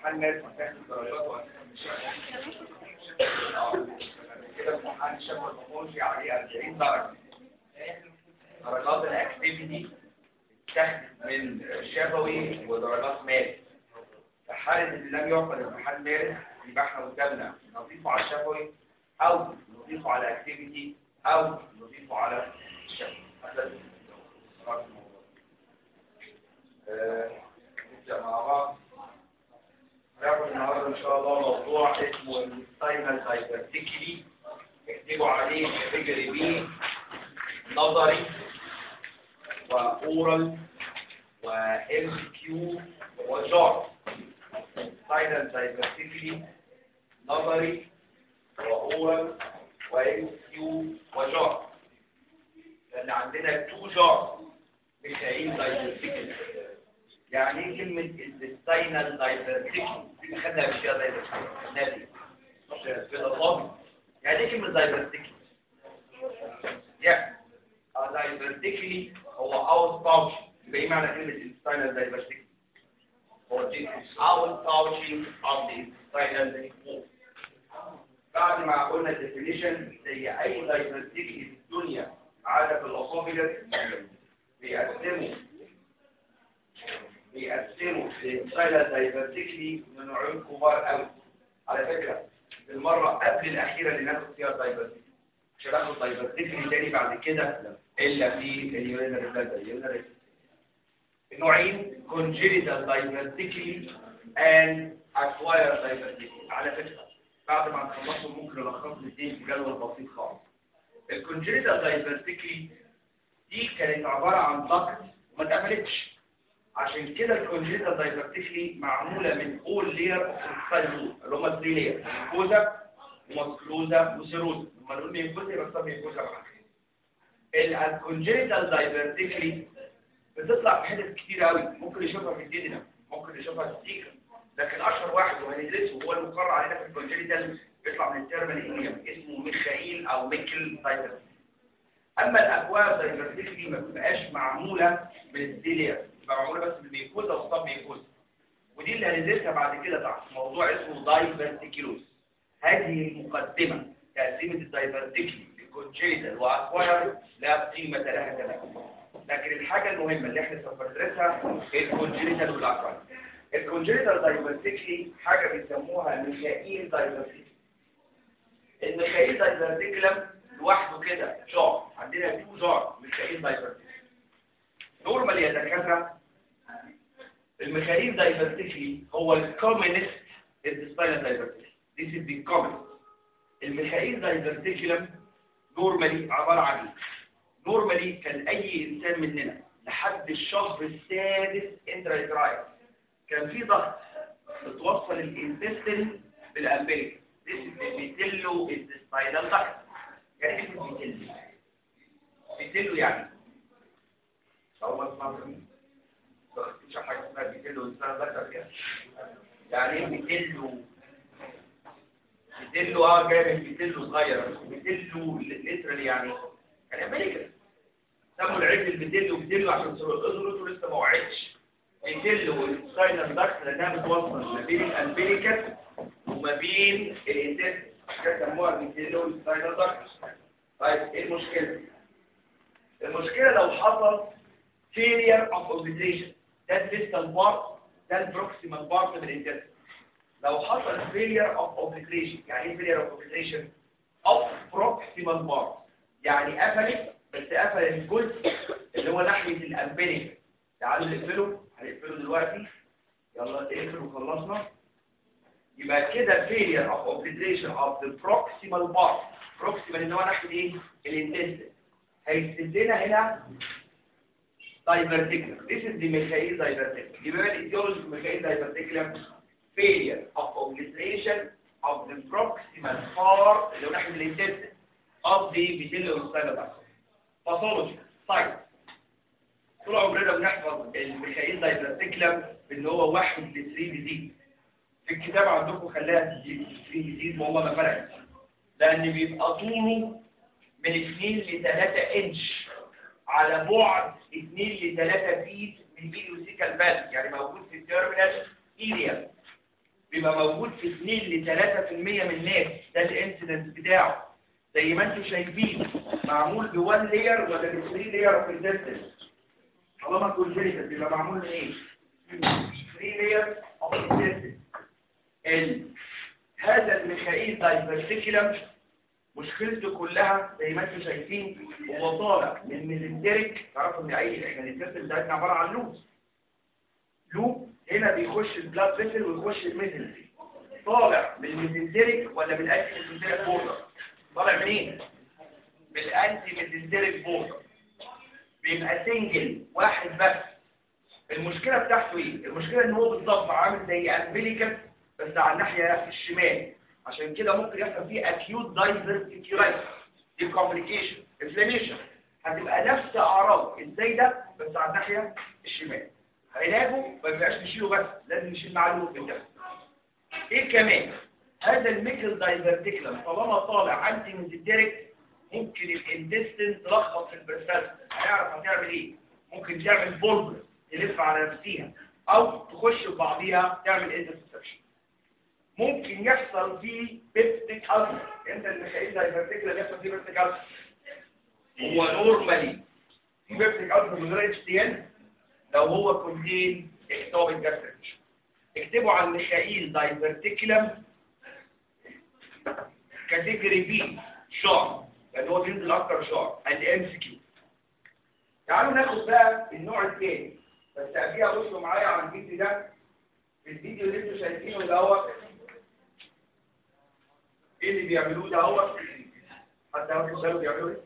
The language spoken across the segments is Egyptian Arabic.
امتحان ناس هتاخد درجات وهتاخد كده امتحان شفوي المفروض عليه 40 درجة درجات الاكتيفيتي تاخد من شفوي ودرجات مال في حالة اللي لم يعقد امتحان مال يبقى احنا قدامنا نضيفه على الشفوي او نضيفه على اكتيفيتي او نضيفه على الشفوي هذا الموضوع. آه، نبدأ مع بعض هناخد النهارده ان شاء الله موضوع اسمه الساينال دايفرتيكلي اكتبوا عليه كاتيجوري بي نظري واورال وام كيو وجار ساينال دايفرتيكلي نظري واورال وام كيو وجار لان عندنا تو جار ميخائيل دايفرتيكلي يعني ايه كلمة الستاينال دايفرتيكلي دي خدها قبل كده دايفرتيكلي نادي كده فاضي يعني ايه كلمة دايفرتيكلي يعني دايفرتيكلي هو اوت باوش يبقى ايه معنى كلمة الستاينال دايفرتيكلي هو دي اوت باوشنج اوف ذا ستاينال بعد ما قلنا الديفينيشن زي اي دايفرتيكلي في الدنيا عادة في الاسوفيجس بيقسموا بيقسموا السايلة دايفرتيكلي من نوعين كبار قوي على فكرة المرة قبل الأخيرة اللي ناخد فيها دايفرتيكلي مش هناخد دايفرتيكلي تاني بعد كده إلا في اليورينري بلاد اليورينري نوعين congenital divertically and acquired divertically على فكرة بعد ما نخلصوا ممكن نلخص الاثنين في جدول بسيط خالص الكونجنتال دايفرتيكلي دي كانت عبارة عن ضغط وما اتقفلتش عشان كده الكونجنتال دايفرتيكلي معمولة من اول لير اوف السايلوز اللي هم 3 لير ميكوزا ومسكلوزا وسيروزا لما نقول ميكوزا يبقى اسمها ميكوزا معاك الكونجنتال دايفرتيكلي بتطلع في حتت كتير قوي ممكن يشوفها في الديدنا ممكن يشوفها في السيكا لكن اشهر واحد وهندرسه هو المقرر علينا في الكونجنتال بيطلع من الترمال انيم اسمه ميخائيل او ميكل دايفرتيكلي اما الاكواب دايفرتيكلي ما بتبقاش معموله من الديلير بتبقى معموله بس بالميكوزا وصاب ميكوزا ودي اللي هندرسها بعد كده تحت موضوع اسمه دايفرتيكيلوس هذه المقدمه تقسيمه الدايفرتيكلي الكونجنتال واكواير لا قيمه لها تماما لكن الحاجه المهمه اللي احنا سوف ندرسها الكونجنتال والاكواير الكونجنتال دايفرتيكلي حاجه بيسموها ميخائيل دايفرتيكلي الميخائيل دايفرتيكلم لوحده كده جار عندنا تو جار ميخائيل دايفرتيكلي نورمال يا دكاتره الميخائيل دايفرتيكلي هو الكومنست السباينال دايفرتيكلي This is the common الميخائيل دايفرتيكلم نورمالي عبارة عن ايه؟ نورمالي كان اي انسان مننا لحد الشهر السادس انترايترايل كان في ضغط بتوصل الانتستين بالامبيريك This is the vitello intestinal duct يعني ايه فيتيلو فيتيلو يعني لو ما سمعتش مش حاجه اسمها فيتيلو انسان ذكر كده يعني ايه فيتيلو فيتيلو اه جاي من فيتيلو صغير فيتيلو ليترالي يعني يعني امريكا سموا العجل الفيتيلو فيتيلو عشان صورته لسه ما وعدش فيتيلو الساينال داكت لانها بتوصل ما بين الامبيريكا وما بين الانتست كده سموها فيتيلو الساينال داكت طيب ايه المشكلة المشكلة لو حصل failure of obliteration ده الديستال بارت ده البروكسيمال بارت من الانتست لو حصل failure of obliteration يعني ايه failure of obliteration of proximal part يعني قفلت بس قفل الجزء اللي هو ناحية الامبيريك تعالوا نقفله هنقفله دلوقتي يلا اقفل وخلصنا يبقى كده failure of obliteration of the proximal part proximal اللي هو ناحية ايه الانتست هيسد لنا هنا diverticulum this is the Michael diverticulum يبقى الاتيولوجي في Michael diverticulum failure of obliteration of the proximal part اللي هو ناحية الانتست of the vitellocytal duct pathology science طول عمرنا بنحفظ الميخائيل دايفرتيكلم ان هو واحد ل 3 ديزيز في الكتاب عندكم خلاها 3 ديزيز وهو ما فرقش لان بيبقى طوله من 2 ل 3 انش على بعد 2 ل 3 فيت من الفيديوسيكال فالف يعني موجود في التيرمينال اريا بيبقى موجود في 2 ل 3% من الناس ده الانسيدنس بتاعه زي ما انتم شايفين معمول ب 1 لير ولا ب 3 لير اوف ريزيستنس طالما كونجنتال بيبقى معمول من ايه 3 لير اوف ريزيستنس ال هذا الميخائيل دايفرتيكولم مشكلته كلها زي ما انتم شايفين هو طالع من ميزنتريك تعرفوا ان اي احنا السيستم بتاعتنا عباره عن لوب لوب هنا بيخش البلاد فيسل ويخش الميزنتريك طالع من الميزنتريك ولا من الانتي ميزنتريك بوردر طالع منين من الانتي ميزنتريك بوردر بيبقى سنجل واحد بس المشكله بتاعته ايه المشكله ان هو بالظبط عامل زي امبليكس بس على الناحيه الشمال عشان كده ممكن يحصل فيه acute diverticulitis دي complication inflammation هتبقى نفس اعراض ازاي ده بس على الناحيه الشمال علاجه ما بيبقاش نشيله بس لازم نشيل معاه اللوب ده ايه كمان هذا الميكل دايفرتيكلم طالما طالع انتي ميزنتريك ممكن الانتستين تلخبط في البرسال هيعرف هتعمل ايه ممكن تعمل بولبر تلف على نفسها او تخش في بعضيها تعمل انترسبشن ممكن يحصل فيه بيبتيك ألسر انت الميخائيل دايفرتيكلم يحصل فيه بيبتيك ألسر هو نورمالي في بيبتيك ألسر من غير اتش تي ان لو هو كونتين اكتوبيك جاستريك اكتبوا على الميخائيل دايفرتيكلم كاتيجوري بي شعر لان هو بينزل اكتر شعر اند ام سي كيو تعالوا ناخد بقى النوع الثاني بس قبليها بصوا معايا على الفيديو ده الفيديو اللي انتوا شايفينه ده هو ايه اللي بيعملوه ده هو حتى واخد باله بيعملوا ايه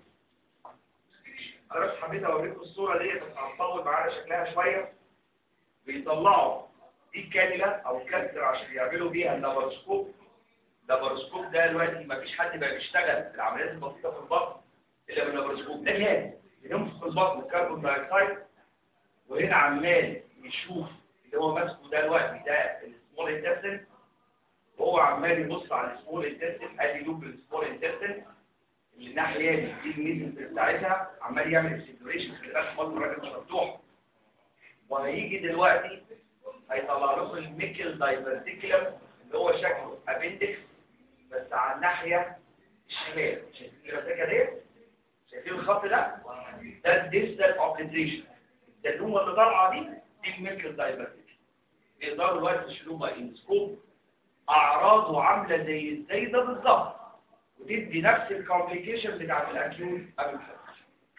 انا بس حبيت اوريكم الصوره ديت بس هنطول معانا شكلها شويه بيطلعوا دي كانيلا او كسر عشان يعملوا بيها اللابروسكوب اللابروسكوب ده دلوقتي ما فيش حد بقى بيشتغل في العمليات البسيطه في البطن الا باللابروسكوب ده جهاز بينفخ في البطن الكربون دايوكسيد وهنا عمال يشوف اللي هو ماسكه ده دلوقتي ده السمول انتستين وهو عمال يبص على السمول انتستين ادي لوب السمول انتستين اللي الناحيه دي دي الميزن بتاعتها عمال يعمل اكسبلوريشن في بالك برضه الراجل مش مفتوح وهيجي دلوقتي هيطلع لكم الميكل دايفرتيكولم اللي هو شكله ابندكس بس على الناحيه الشمال شايفين الرساكه ديت شايفين الخط ده ده الديستال اوبليتريشن الدلومه اللي طالعه دي دي الميكل دايفرتيكولم يقدروا دلوقتي يشيلوه باينسكوب اعراضه عامله زي الزايده بالظبط وتدي نفس الكومبليكيشن بتاعت الاكيوت قبل الفرق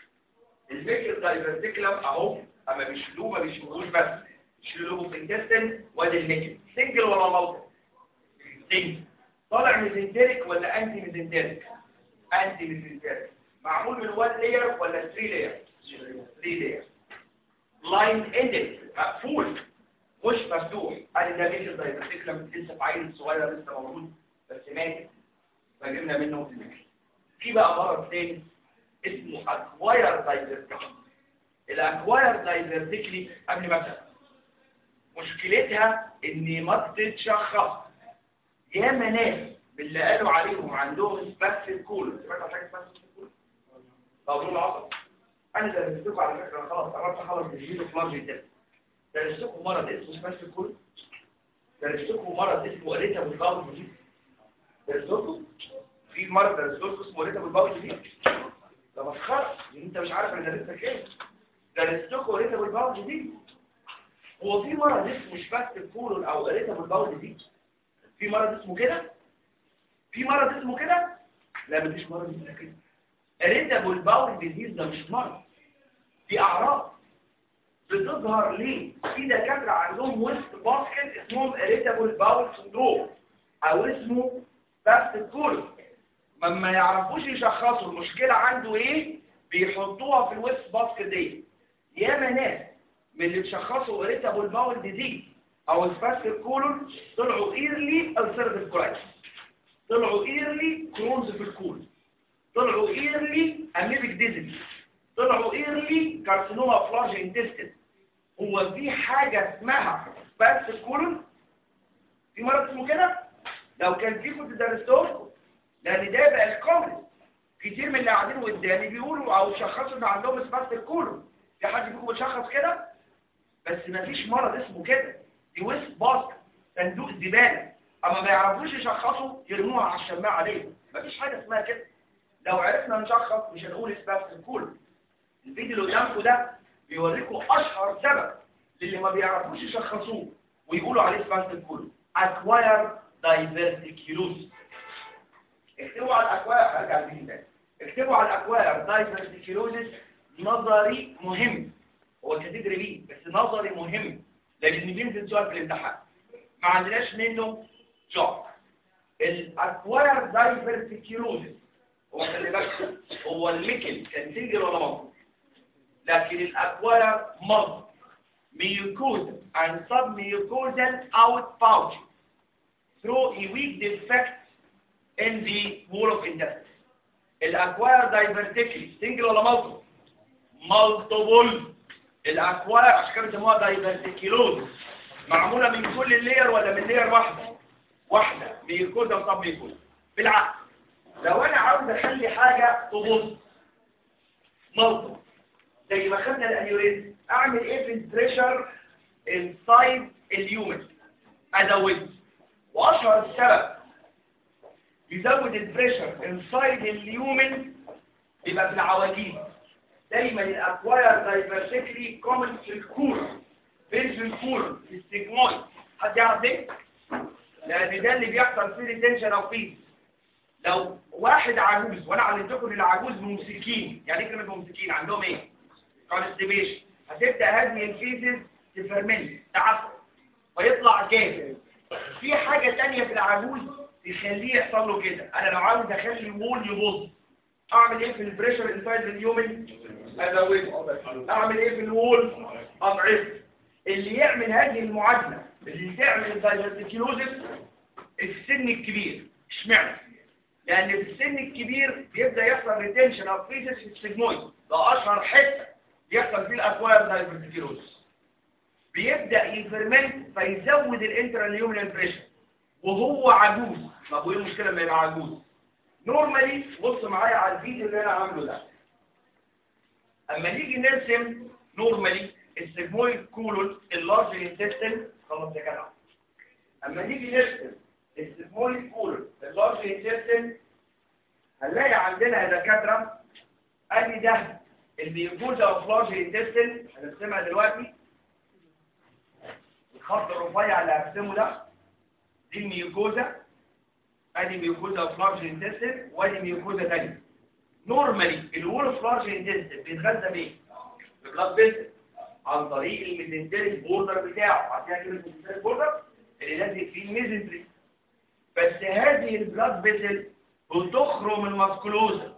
الفكر دايفرتيكلم اهو اما بيشيلوه ما بيشيلوهوش بس يشيلوه في الانتستين وادي النيكل سنجل ولا مالتي سنجل طالع ميزنتريك ولا انتي ميزنتريك انتي ميزنتريك معمول من 1 لير ولا 3 لير 3 لير لاين اندد مقفول مش مفتوح ادي ده ميكل دايفرتيكلم لسه في عيل صغير لسه موجود بس مات فجبنا منه في المكل في بقى مرض تاني اسمه اكواير دايفرتيكلي الاكواير دايفرتيكلي قبل ما ابدا مشكلتها ان ما بتتشخص ياما ناس باللي قالوا عليهم عندهم سباس الكولون سمعت عن حاجه سباس الكولون موضوع العصب انا درستكم على فكره خلاص قربت اخلص تسجيل في مرض ده درستكم مرض اسمه سباس الكولون درستكم مرض اسمه اريتا بالغلط دي درستكم في مرض درستكم اسمه اريتا بالغلط دي ده مسخره انت مش عارف انا درستك ايه درستكم اريتا بالغلط دي هو في مرض اسمه سباس الكولون او اريتا بالغلط دي في مرض اسمه كده في مرض اسمه كده لا مفيش مرض اسمه كده اريتابل باول ديزيز ده مش مرض دي اعراض بتظهر ليه في دكاتره عندهم ويست باسكت اسمهم اريتابل باول سندروم او اسمه بس الكل ما يعرفوش يشخصوا المشكله عنده ايه بيحطوها في الويست باسكت دي ياما ناس من اللي تشخصوا اريتابل باول ديزيز او سباستيك كولون طلعوا ايرلي السيرفيس كولايتس طلعوا ايرلي كرونز في الكول طلعوا ايرلي اميبك ديزيز طلعوا ايرلي كارسينوما فلاج انتستين هو في حاجه اسمها سباستيك كولون في مرض اسمه كده لو كان في كنت درستوه لان ده بقى الكومن كتير من اللي قاعدين قدامي بيقولوا او شخصوا ان عندهم سباستيك كولون في حد فيكم بيشخص كده بس مفيش مرض اسمه كده دي ويست باسك صندوق زبالة اما ما يعرفوش يشخصوا يرموها على الشماعه عليهم مفيش حاجه اسمها كده لو عرفنا نشخص مش هنقول اسباب الكل الفيديو اللي قدامكم ده بيوريكم اشهر سبب للي ما بيعرفوش يشخصوه ويقولوا عليه اسباب الكل acquire diverticulosis اكتبوا على الاكواير هرجع لدي تاني اكتبوا على الاكواير diverticulosis نظري مهم هو كاتيجوري بي بس نظري مهم لان بينزل سؤال في الامتحان ما عندناش منه جوب الاكواير دايفرتيكيولوزيس هو خلي بالك هو الميكل كان سنجل ولا مرض لكن الاكواير مرض ميوكوزا and submucosal outpouch through a weak defect in the wall of intestine الاكواير دايفرتيكلي سنجل ولا مالتيبل مالتيبل الاكواير عشان كده بيسموها دايفرتيكيلوز معموله من كل اللير ولا من لير واحده واحده ميوكوزا وصب ميوكوزا بالعكس لو انا عاوز اخلي حاجه تبص مالتيبل زي ما خدنا الانيوريزم اعمل ايه في البريشر انسايد اليومن ازود واشهر سبب يزود البريشر انسايد اليومن يبقى في العواجيز دايما الاكواير دايفرسيكلي كومن في الكورن فين في الكورن في السيجمويد حد يعرف ليه؟ لان ده اللي بيحصل فيه ريتنشن او فيه لو واحد عجوز وانا علمتكم للعجوز ممسكين يعني ايه كلمه ممسكين عندهم ايه؟ كونستيبيشن هتبدا هذه الفيزز تفرمنت تعفن ويطلع جاف في حاجه ثانيه في العجوز تخليه يحصل له كده انا لو عاوز اخلي وول يبوظ اعمل ايه في البريشر انسايد اليومن ازوده اعمل ايه في الوول اضعف اللي يعمل هذه المعادله اللي تعمل الدايفرتيكيلوزيس السن الكبير اشمعنى لان في السن الكبير بيبدا يحصل ريتنشن اوف فيزس في السيجمويد ده اشهر حته بيحصل فيه الاكواير دايفرتيكيلوزيس بيبدا يفرمنت فيزود الانتراليومينال بريشر وهو عجوز طب وايه المشكله لما يبقى عجوز نورمالي بص معايا على الفيديو اللي انا عامله ده اما نيجي نرسم نورمالي السيجمويد كولون اللارج انتستين خلاص يا جدع اما نيجي نرسم السيجمويد كولون اللارج انتستين هنلاقي عندنا يا دكاتره ادي ده الميوكوزا اوف لارج انتستين هنرسمها دلوقتي الخط الرفيع اللي هرسمه ده دي الميوكوزا ادي ميوكوزا اوف لارج انتستين وادي ميوكوزا ثانيه نورمالي الوول اوف لارج انتستين بيتغذى بايه ببلاد فيسل عن طريق الميزنتريك بوردر بتاعه عارفين كلمه الميزنتريك بوردر اللي لازق فيه الميزنتري بس هذه البلاد فيسل بتخرم الماسكولوزا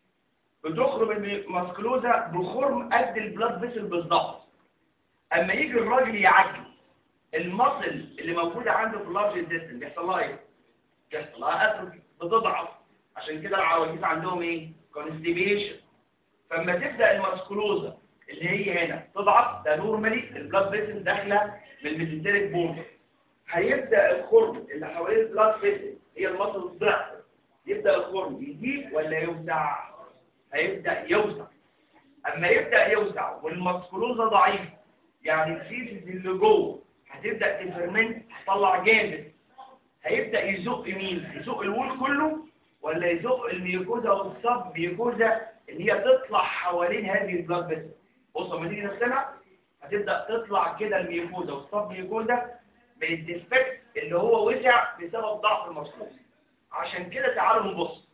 بتخرم الماسكولوزا بخرم قد البلاد فيسل بالظبط اما يجي الراجل يعجل المصل اللي موجوده عنده في اللارج انتستين بيحصل لها ايه بيحصل لها اتروفي بتضعف عشان كده العواجيز عندهم ايه كونستيبيشن فلما تبدا الماسكولوزا اللي هي هنا تضعف ده نورمالي البلاد فيسل داخله من الميزنتريك بوردر هيبدا الخرم اللي حوالين البلاد فيسل هي المصل الضعف يبدا الخرم يزيد ولا يوسع هيبدا يوسع اما يبدا يوسع والماسكولوزا ضعيفه يعني الفيسز اللي جوه هتبدا تفرمنت تطلع جامد هيبدا يزق مين يزق الوول كله ولا يزق الميوكوزا والصب ميوكوزا اللي هي تطلع حوالين هذه البلاد فيسل بص لما تيجي نرسمها هتبدا تطلع كده الميوكوزا والصب ميوكوزا من الديفكت اللي هو وسع بسبب ضعف المصروف عشان كده تعالوا نبص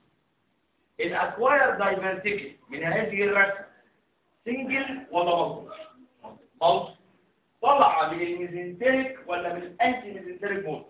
الاكواير دايفرتيكل من هذه الرسمه سنجل ولا مالتي مالتي طلع من الميزنتريك ولا من الانتي ميزنتريك مود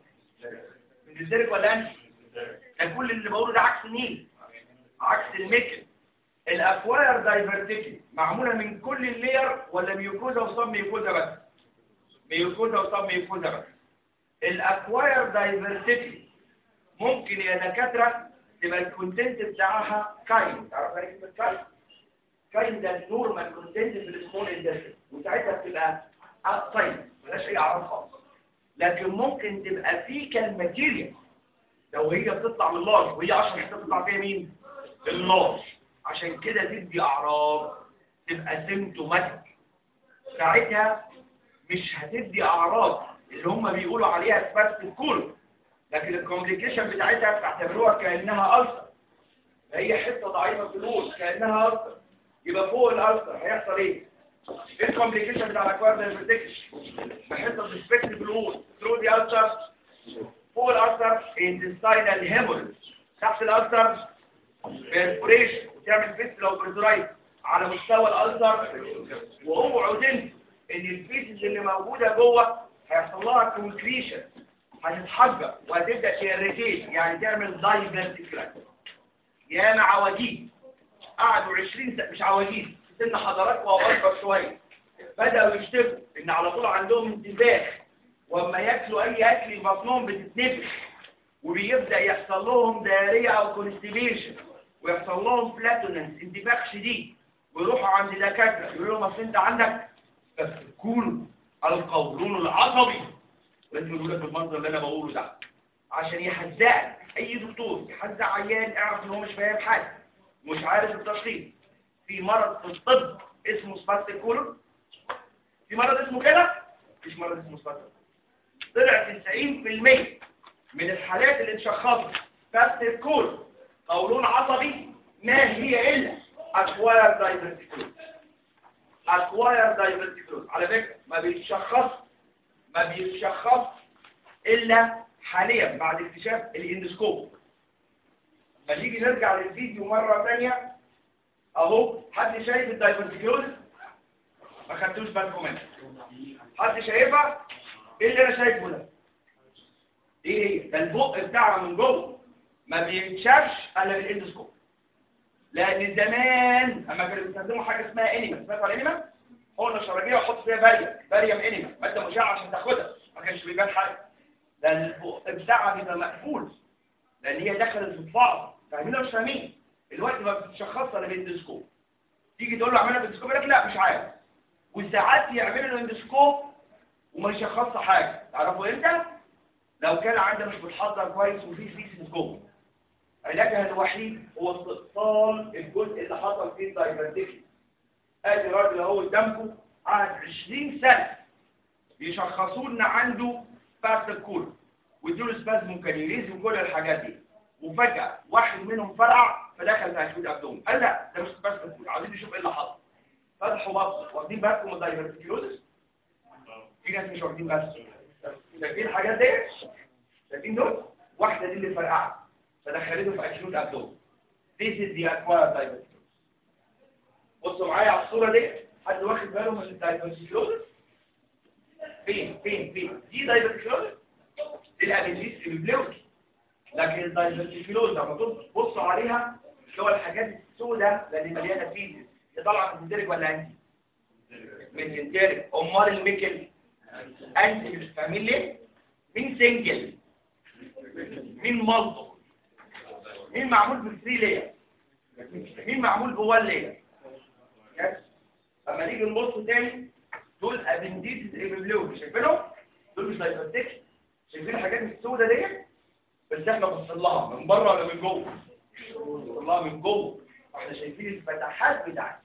من الميزنتريك ولا انتي ده كل اللي بقوله ده عكس مين عكس الميكل الاكواير دايفرتيكل معموله من كل اللير ولا ميوكوزا وصاب ميوكوزا بس ميوكوزا وصاب ميوكوزا بس الاكواير دايفرتيكل ممكن يا دكاتره تبقى الكونتنت بتاعها كاين تعرف يعني كلمه كاين كاين ده النورمال كونتنت في السمول اندستري وساعتها بتبقى اوتسايد ملهاش اي اعراض خالص لكن ممكن تبقى فيكال ماتيريال لو هي بتطلع من اللارج وهي اشهر حته بتطلع فيها مين اللارج عشان كده تدي اعراض تبقى سيمتوماتيك ساعتها مش هتدي اعراض اللي هم بيقولوا عليها سباست الكولون لكن الكومبليكيشن بتاعتها بتعتبروها كانها ألسر هي حته ضعيفه في الوول كانها ألسر يبقى فوق الألسر هيحصل ايه ايه الكومبليكيشن بتاع الاكوار دايفرتكس بحته سسبكت في الوول ثرو دي ألسر فوق الألسر intestinal hemorrhage تحت الألسر perforation وتعمل فيس لو بريزورايت على مستوى الألسر واوعوا تنسوا ان الفيسز اللي موجوده جوه هيحصل لها كونكريشن هتتحجر وهتبدا تيريتيت يعني تعمل دايفرتيكلايت يا انا عواجيز قعدوا 20 سنه مش عواجيز في سن حضرات واكبر شويه بداوا يشتكوا ان على طول عندهم انتفاخ واما ياكلوا اي اكل في بطنهم بتتنفخ وبيبدا يحصل لهم دايريه او كونستيبيشن ويحصل لهم فلاتوننس انتفاخ شديد ويروحوا عند دكاتره يقولوا لهم اصل انت عندك تفكون القولون العصبي لازم يقول لك المنظر اللي انا بقوله ده عشان يحزقك اي دكتور يحزق عيان اعرف ان هو مش فاهم حاجه مش عارف التشخيص في مرض في الطب اسمه سباستيك كولون في مرض اسمه كده مفيش مرض اسمه سباستيك طلع 90% من الحالات اللي اتشخصت سباستيك كولون قولون عصبي ما هي الا اكواير دايفرتيكولوز اكواير دايفرتيكولوز على فكره ما بيتشخص ما بيتشخص الا حاليا بعد اكتشاف الاندوسكوب فنيجي نرجع للفيديو مره ثانيه اهو حد شايف الدايفرتيكولوز ما خدتوش بالكم منها حد شايفها ايه اللي انا شايفه ده ايه هي ده البق بتاعها من جوه ما بيتشافش الا بالاندوسكوب لان زمان اما كانوا بيستخدموا حاجه اسمها انيما سمعتوا عن انيما قلنا الشرجيه وحط فيها باريوم باريوم انيما ماده مشعه عشان تاخدها ما كانش بيبان حاجه ده البق بتاعها بيبقى مقفول لان هي دخلت في الفعض فاهمين ولا مش فاهمين الوقت ما بتتشخص الا بالاندوسكوب تيجي تقول له اعملها بالاندوسكوب يقول لك لا مش عارف وساعات يعملوا الاندوسكوب وما يشخصش حاجه تعرفوا امتى لو كان عندنا مش بتحضر كويس وفي فيسز جوه علاجها الوحيد هو استئصال الجزء اللي حصل فيه الدايفرتيكلي ادي راجل اهو قدامكم قعد 20 سنه يشخصوا لنا عنده فاست الكول ويدوا سبازم كانيريز وكل الحاجات دي وفجاه واحد منهم فرقع فدخل في هشوت ابدوم قال لا ده مش فاست الكول عايزين نشوف ايه اللي حصل فتحوا بطن واخدين بالكم من الدايفرتيكلوزس في ناس مش واخدين بس شايفين الحاجات دي شايفين دول واحده دي اللي فرقعت فدخلته في أكيوت أبدوم This is the acquired diverticulosis بصوا معايا على الصورة دي حد واخد باله من الدايفرتيكلوزس فين فين فين دي دايفرتيكلوزس دي الابيجيس البلوكي لكن الدايفرتيكلوزس لما تبصوا عليها اللي هو الحاجات السوداء اللي مليانه فيزيس دي طالعه من سنتريك ولا انتي؟ من سنتريك امال الميكل انتي مش فاهمين ليه؟ مين سنجل؟ مين مالتو؟ مين معمول بالثري لير مين معمول بوان لير يس اما نيجي نبص تاني دول ابنديتس ايبلوك شايفينهم دول مش دايفرتكس شايفين الحاجات السوداء ديت بس احنا بص لها من بره ولا من جوه بص لها من جوه احنا شايفين الفتحات بتاعتها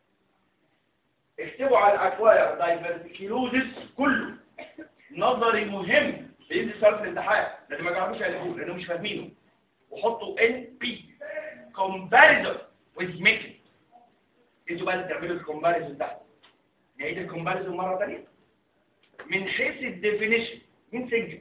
اكتبوا على الاكواير دايفرتيكيلوزس كله نظري مهم بينزل سؤال في الامتحان لان ما جربوش يعرفوه لانهم مش فاهمينه وحطوا ان بي comparison with making انتوا بقى تعملوا الكومباريزون ده نعيد الكومباريزون مره ثانيه من حيث الديفينيشن مين سنجل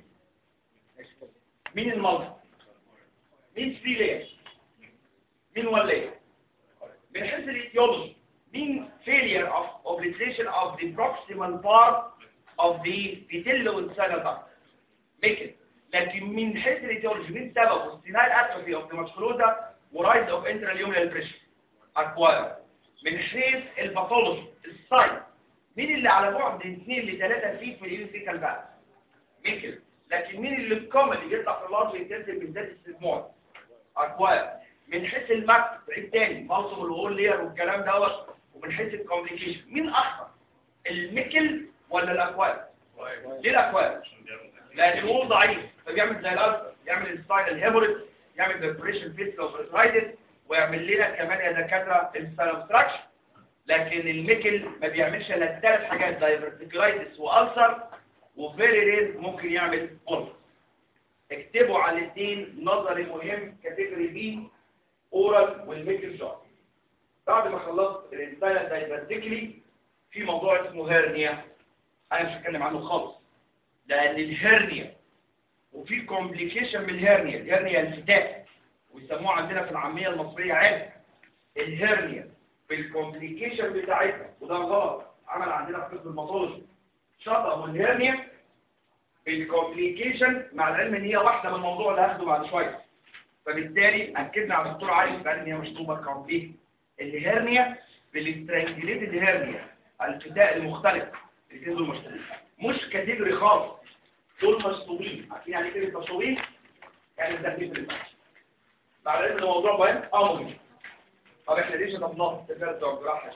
مين المالتي مين ستيلير مين ولاية من حيث الايتيولوجي مين failure of obliteration of the proximal part of the vitello-insana duct make it لكن من حيث الايتيولوجي مين سببه استنال اتروفي اوف ذا ماسكولوزا ورايز اوف انتراليومينال بريشر اكواير من حيث الباثولوجي السايت مين اللي على بعد 2 ل 3 فيت من الانفيكال بقى ميكل لكن مين اللي الكومن اللي بيطلع في اللارج انتنسيف بالذات السيجمون اكواير من حيث المكتب بعيد تاني موسم الوول لير والكلام دوت ومن حيث الكوميونيكيشن مين اخطر الميكل ولا الاكواير ليه الاكواير لان الوول ضعيف فبيعمل زي الالفا يعمل السباينال هيموريج يعمل ديبريشن فيتس او بريترايتس ويعمل لنا كمان يا دكاتره السبستراكشن لكن الميكل ما بيعملش الا ثلاث حاجات دايفرتيكلايتس والسر وفيري رير ممكن يعمل بولس اكتبوا على الاثنين نظري مهم كاتيجوري بي اورال والميكل جار بعد ما خلصت الانسان دايفرتيكلي في موضوع اسمه هيرنيا انا مش هتكلم عنه خالص لان الهيرنيا وفي كومبليكيشن من الهيرنيا الهيرنيا انفتاح ويسموها عندنا في العاميه المصريه عرق الهيرنيا بالكومبليكيشن بتاعتها وده غلط عمل عندنا في قسم الماثولوجي شطأوا الهيرنيا بالكومبليكيشن مع العلم ان هي واحده من الموضوع اللي هاخده بعد شويه فبالتالي اكدنا على الدكتور علي بان هي مشطوبه كومبليت الهيرنيا بالاسترانجليتد هيرنيا الفتاء المختلف الاثنين دول مشطوبين مش كاتيجوري خالص دول مشطوبين عارفين يعني ايه كلمه مشطوبين يعني التكليف اللي مع العلم ان الموضوع باين اه مهم طب احنا ليش طبناه تفرد جراحه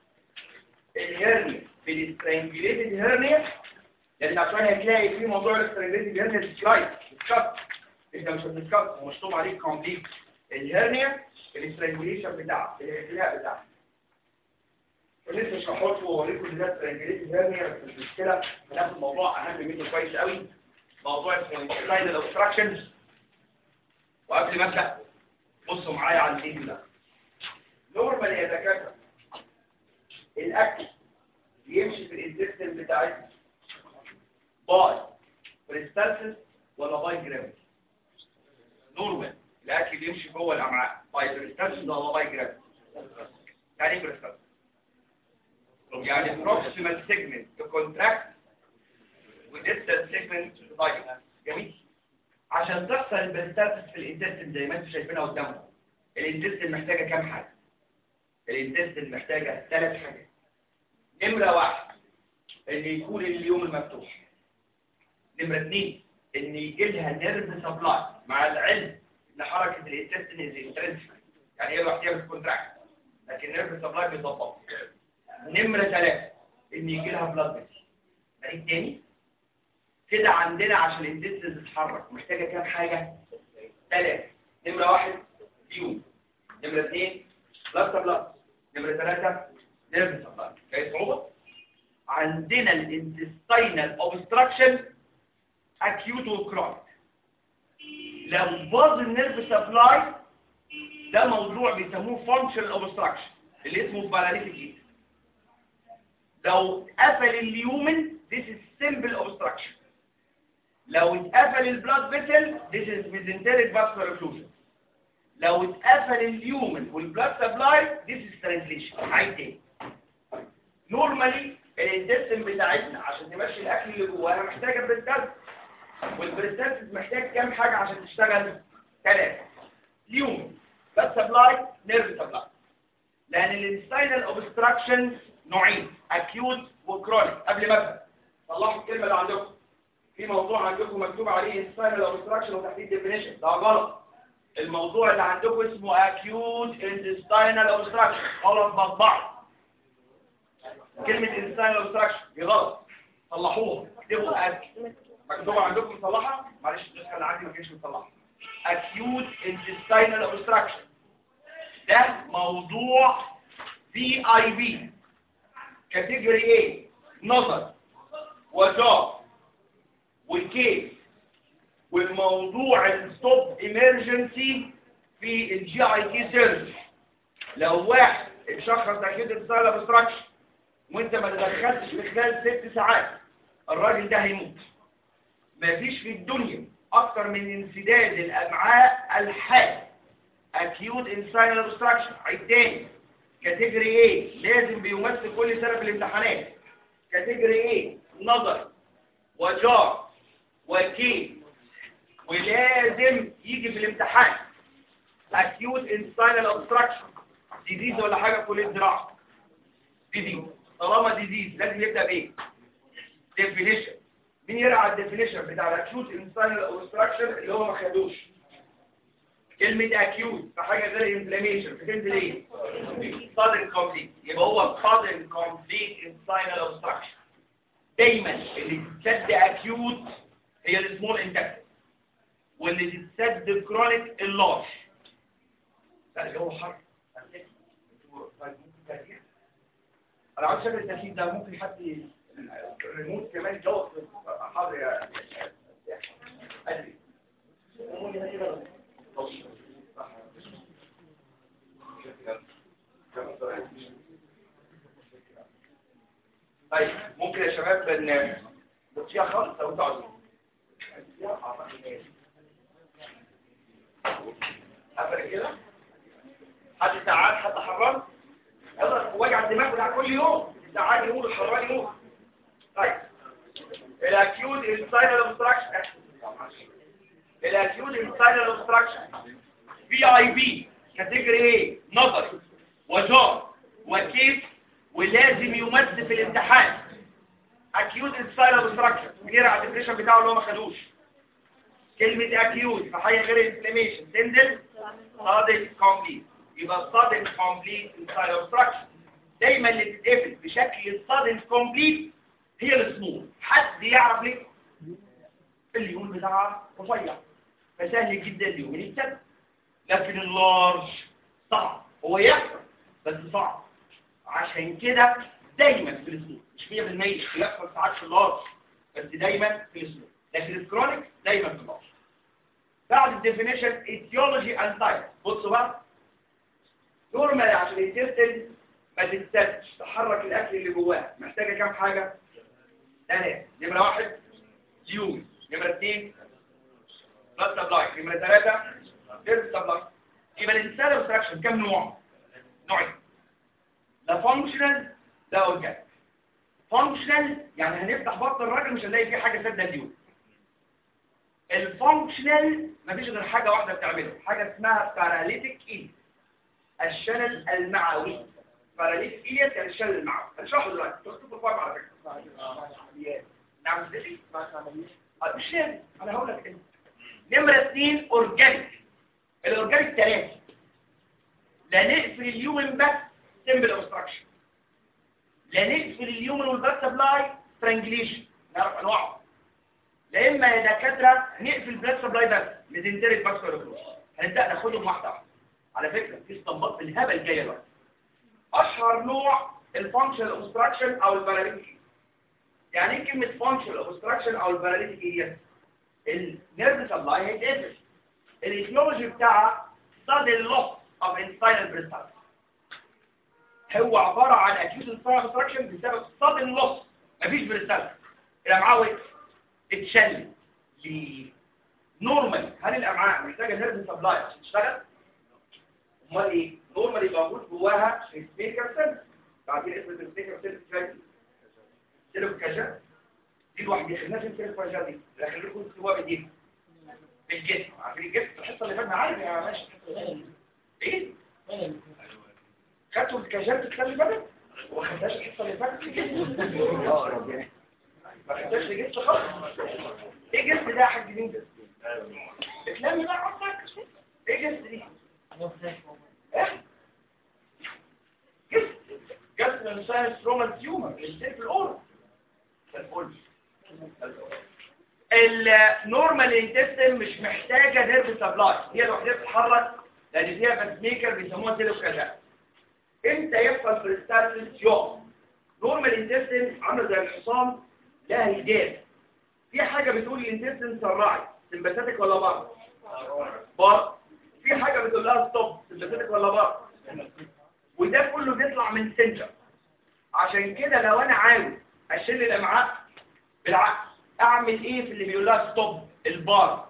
الهيرنيا بالاسترانجليتد هيرنيا لان عشان هتلاقي في موضوع الاسترانجليتد هيرنيا سلايد ديسكاس انت مش هتديسكاس هو مشطوب عليك كومبليت الهيرنيا الاسترانجليشن بتاعها الاختلاء بتاعها ولسه اشرحه لكم واوريكم ان ده استرانجليتد هيرنيا بس مش مشكله هناخد موضوع اهم منه كويس قوي موضوع اسمه انتستاينال اوبستراكشنز وقبل ما ابدا بصوا معايا على الفيديو ده نورمال يا دكاتره الاكل يمشي في الانتستين بتاعتنا باي بريستالسيس ولا باي جرافيتي نورمال الاكل يمشي جوه الامعاء باي بريستالسيس ولا باي جرافيتي يعني ايه بريستالسيس يعني proximal segment to contract وديستال segment to dilate جميل عشان تحصل البريستالسيس في الانتستين زي ما انتم شايفينها قدامكم الانتستين محتاجه كام حاجه الانتستين محتاجه ثلاث حاجات نمره واحد ان يكون اليوم المفتوح نمره اثنين ان يجي لها نيرف سبلاي مع العلم ان حركه الانتستين از انترنسك يعني هي لوحدها بتكونتراكت لكن نيرف سبلاي بيظبط نمره ثلاثه ان يجي لها بلاد فيسل فريق تاني كده عندنا عشان الانتستين تتحرك محتاجه كام حاجه ثلاثه نمره واحد يوم نمره اثنين بلاد سبلاي نمره ثلاثه نيرف سبلاي ايه صعوبه عندنا الانتستينال اوبستراكشن اكيوت وكرونيك لو باظ النيرف سبلاي ده موضوع بيسموه فانكشنال اوبستراكشن اللي اسمه باراليتيك لو قفل اليومن this is simple obstruction لو اتقفل البلاد فيسل this is mesenteric vascular occlusion لو اتقفل اليومن والبلاد سبلاي this is translation عايز تاني نورمالي الانتستين بتاعتنا عشان تمشي الاكل اللي جواها محتاجه بريستالس والبريستالس محتاج كام حاجه عشان تشتغل ثلاثه اليوم بلاد سبلاي نيرف سبلاي لان الانستينال اوبستراكشن نوعين اكيوت وكرونيك قبل ما ابدا طلعوا الكلمه اللي عندكم في موضوع عندكم مكتوب عليه انستينال اوبستراكشن وتحديد ديفينيشن ده غلط الموضوع اللي عندكم اسمه اكيوت انتستينال اوبستراكشن غلط مطبعه كلمه انتستينال اوبستراكشن دي غلط صلحوها اكتبوا اكل مكتوبه عندكم مصلحه معلش النسخه اللي عندي ما كانتش مصلحه acute intestinal obstruction ده موضوع في اي بي كاتيجوري ايه نظر وجار والكيس والموضوع الستوب ايمرجنسي في الجي اي تي سيرجري لو واحد اتشخص اكيد انتستينال اوبستراكشن وانت ما تدخلتش في خلال ست ساعات الراجل ده هيموت مفيش في الدنيا اكتر من انسداد الامعاء الحاد acute intestinal obstruction عيد تاني كاتيجوري ايه لازم بيمثل كل سنه في الامتحانات كاتيجوري ايه نظر وجار وكي ولازم يجي في الامتحان acute intestinal obstruction ديزيز ولا حاجه في كليه زراعه ديزيز طالما ديزيز لازم يبدا بايه definition مين يرى على الديفينيشن بتاع الاكيوت انسانال اوبستراكشن اللي هو ما خدوش كلمه اكيوت في حاجه غير انفلاميشن فهمت ليه sudden complete يبقى هو sudden complete انسانال اوبستراكشن دايما اللي تتسد اكيوت هي السمول انتكت واللي تتسد كرونيك اللارج لا الجو حر انا عاوز شكل التركيب ده ممكن حد الريموت كمان جوه حاضر يا ادري طيب ممكن يا شباب ان نطفيها خالص لو انتوا عاوزين قفل كده حد تعال حد حرام يلا وجع الدماغ بتاع كل يوم تعال يقول الحرام يقول طيب الاكيوت انساينال اوبستراكشن الاكيوت انساينال اوبستراكشن في اي بي كاتيجوري ايه نظري وجار وكيف ولازم يمد في الامتحان acute inside obstruction غير على الديفينيشن بتاعه اللي هو ما خدوش كلمة acute في حاجة غير inflammation تنزل sudden complete يبقى sudden complete inside obstruction دايما اللي بتتقفل بشكل sudden complete هي السمول حد يعرف ليه اليوم بتاعها رفيع فسهل جدا اليوم يكتب لكن اللارج صعب هو يحصل بس صعب عشان كده دايما في الاسلوب مش 100% بيحصل ساعات في اللارج بس دايما في الاسلوب لكن الكرونيك دايما في اللارج بعد الديفينيشن ايتيولوجي اند تايب بصوا بقى نورمال عشان الانتستين ما تتسدش تحرك الاكل اللي جواه محتاجه كام حاجه ثلاثه نمره واحد ديون نمره اثنين بلاد سبلاي نمره ثلاثه ديرت سبلاي يبقى الانسان اوبستراكشن كام نوع نوعين لا فانكشنال لا اورجانيك فانكشنال يعني هنفتح بطن الراجل مش هنلاقي فيه حاجه سد اليوم الفانكشنال مفيش غير حاجه واحده بتعملها حاجه اسمها باراليتيك ايد الشلل المعوي باراليتيك ايد يعني الشلل المعوي هنشرحه دلوقتي تكتبوا الفورم على فكره نعم ازاي آه، مش لازم انا هقول لك انت نمره اثنين اورجانيك الاورجانيك ثلاثه لا نقفل اليومن بس سمبل اوبستراكشن لا نقفل اليومن والبلاد سبلاي سترانجليشن نعرف انواعه لا اما يا دكاتره نقفل البلاد سبلاي بس ميزنتريك باسكولار كلوز هنبدا ناخدهم واحده واحده على فكره في استنباط بالهبل جايه دلوقتي اشهر نوع الفانكشنال اوبستراكشن او الباراليتيك يعني ايه كلمه فانكشنال اوبستراكشن او الباراليتيك ايه النيرف سبلاي هيتقفل الايتيولوجي بتاعها sudden loss of intestinal peristalsis هو عبارة عن acute intestinal obstruction بسبب sudden loss مفيش peristalsis الأمعاء وقفت اتشل ليه؟ نورمالي هل الأمعاء محتاجة نيرف سبلاي عشان تشتغل؟ امال ايه؟ نورمالي موجود جواها سبيكر سيل بعدين اسم السبيكر سيل تراكي سيلو كاجا دي لوحدها خلينا في السيلو كاجا دي لا خليكم تكتبوها بايديكم في الجسم عارفين الجسم الحصه اللي فاتت عارف يا ماشي ايه خدتوا الكاجات الكلام اللي فاتت وما خدتهاش الحصه اللي فاتت في الجسم اه ربنا ما خدتهاش الجسم خالص ايه جسم ده يا حاج مين ده اتلم بقى عصك ايه جسم دي ايه جسم جسم الانسان سترومان تيومر اللي في الاورا الفل النورمال انتستين مش محتاجه نيرف سبلاي هي لوحدها بتتحرك لان فيها بس ميكر بيسموها سيلو كذا امتى يحصل بريستالسيس يوم نورمال انتستين عامله زي الحصان لها هداب في حاجه بتقول الانتستين سرعي سمباثيك ولا بار بار في حاجه بتقول لها ستوب سمباثيك ولا بار وده كله بيطلع من سنتر عشان كده لو انا عاوز اشيل الامعاء بالعكس اعمل ايه في اللي بيقول لها ستوب البار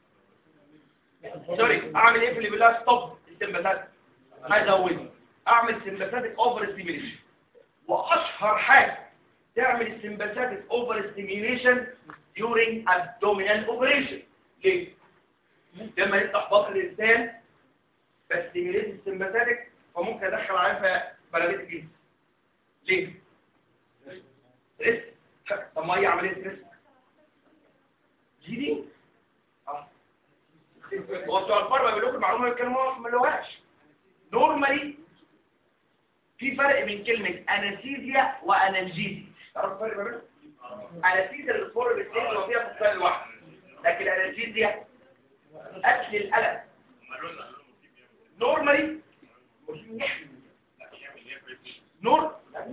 سوري اعمل ايه في اللي بيقول لها ستوب السمباثيك ازود اعمل سمباثيك اوفر ستيميليشن واشهر حاجه تعمل السمباثيك اوفر ستيميليشن during abdominal operation ليه لما يفتح بطن الانسان بستيميليت السمباثيك فممكن ادخل عليه في بلديه الجسم ليه ريسك طب ما هي عمليه ريسك دي دي اه هو بتوع الفرق بيقولوا لكم المعلومه يتكلموا ما لهاش نورمالي في فرق بين كلمه انستيزيا وانالجيزيا تعرف الفرق ما بينهم انستيزيا اللي بتمر بالسن وفيها فقدان الوعي لكن الانالجيزيا قتل الالم نورمالي نور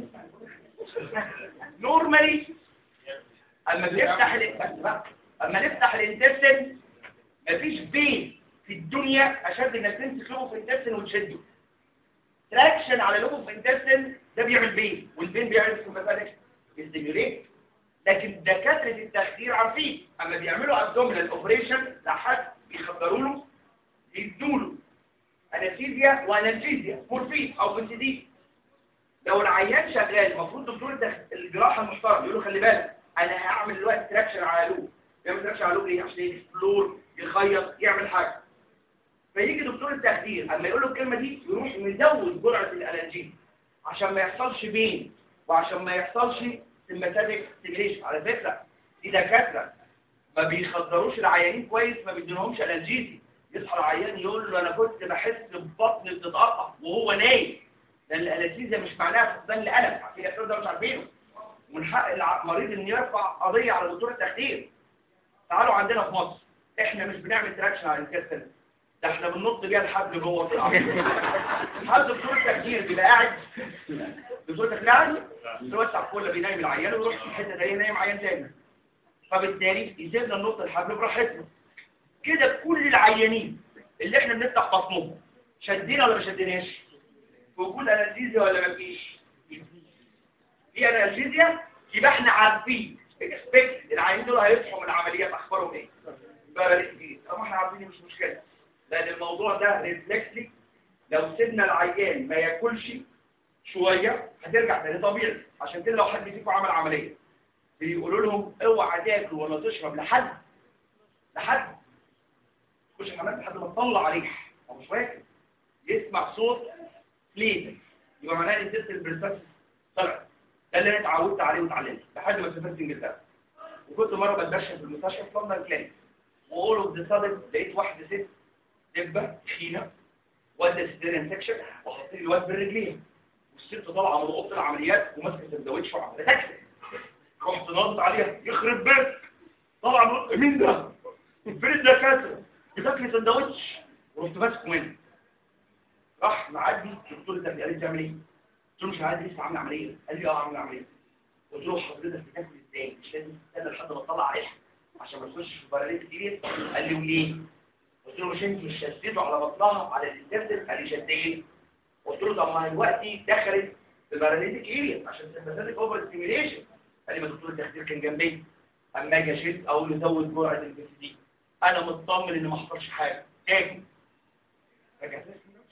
نورمالي اما بنفتح ال... اما نفتح الانتستين مفيش بين في الدنيا اشد انك تمسك لوبو في الانتستين وتشده تراكشن على لوبو في الانتستين ده بيعمل بين والبين بيعمل سمباثيك يستيميوليت لكن دكاتره التخدير عارفين اما بيعملوا ابدومينال اوبريشن لحد بيخدروا له يدوا له انستيزيا وانالجيزيا مورفين او بنسيدين لو العيان شغال المفروض دكتور الدخ- الجراحه المحترم يقول له خلي بالك انا هعمل دلوقتي تراكشن على لوب يعمل تراكشن على لوب ليه عشان يكسبلور يخيط يعمل حاجه فيجي دكتور التخدير اما يقول له الكلمه دي يروح مزود جرعه الانالجين عشان ما يحصلش بين وعشان ما يحصلش سمباتيك ستيميليشن على فكره دي دكاتره ما بيخدروش العيانين كويس ما بيديلهمش انالجيزي يصحى العيان يقول له انا كنت بحس ببطني بتتقطع وهو نايم لان الانالجيزيا مش معناها فقدان الالم عارفين الكلام ده مش عارفينه ومن حق المريض ان يرفع قضيه على دكتور التخدير تعالوا عندنا في مصر احنا مش بنعمل تراكشن على الكسر ده احنا بننط بيها الحبل جوه في العرض هل دكتور التخدير بيبقى قاعد دكتور التخدير قاعد يوسع كله بينام العيان ويروح في حته ثانيه ينام عيان تاني فبالتالي يسيبنا ننط الحبل براحتنا كده كل العيانين اللي احنا بنفتح بطنهم شدينا ولا ما شديناش وجود انالجيزيا ولا ما فيش في انالجيزيا يبقى احنا عارفين اكسبكت العيانين دول هيصحوا من العمليات اخبارهم ايه بقى جديد اما احنا عارفين مش مشكله لان الموضوع ده ريفلكسلي لو سيبنا العيان ما ياكلش شويه هترجع تاني طبيعي عشان كده لو حد فيكم عمل عمليه بيقولوا لهم اوعى تاكل ولا تشرب لحد لحد تخش الحمام لحد ما تطلع ريح او مش واكل يسمع صوت فليت يبقى معناه ان الست البريسبس طلع ده اللي انا اتعودت عليه واتعلمت لحد ما سافرت انجلترا وكنت مره بتمشى في المستشفى في لندن كلينيك واقول اوف ذا سادن لقيت واحده ست دبه تخينه والده سيزيريان سكشن وحاطين لي الواد بالرجلين والست طالعه من اوضه العمليات وماسكه سندوتش وعماله تاكل رحت ناضت عليها يخرب بيتك طبعا مين ده؟ فين الدكاتره؟ بتاكلي سندوتش ورحت ماسكه منه راح معدي الدكتور ده قال لي بتعمل ايه؟ قلت له مش عادي لسه عامل عمليه قال لي اه عامل عمليه قلت له حضرتك بتاكل ازاي؟ مش لازم تستنى لحد ما تطلع ريحه عشان ما تخش في باراليز كتير قال لي وليه؟ قلت له مش انت شديته على بطنها على الانتستين قال لي شديه قلت له طب ما دلوقتي دخلت في باراليتيك اريا عشان سمباثيك اوفر ستيميليشن قال لي ما دكتور التخدير كان جنبي اما اجي اشد اقول له زود جرعه البي دي انا مطمن ان ما حصلش حاجه تاني رجعت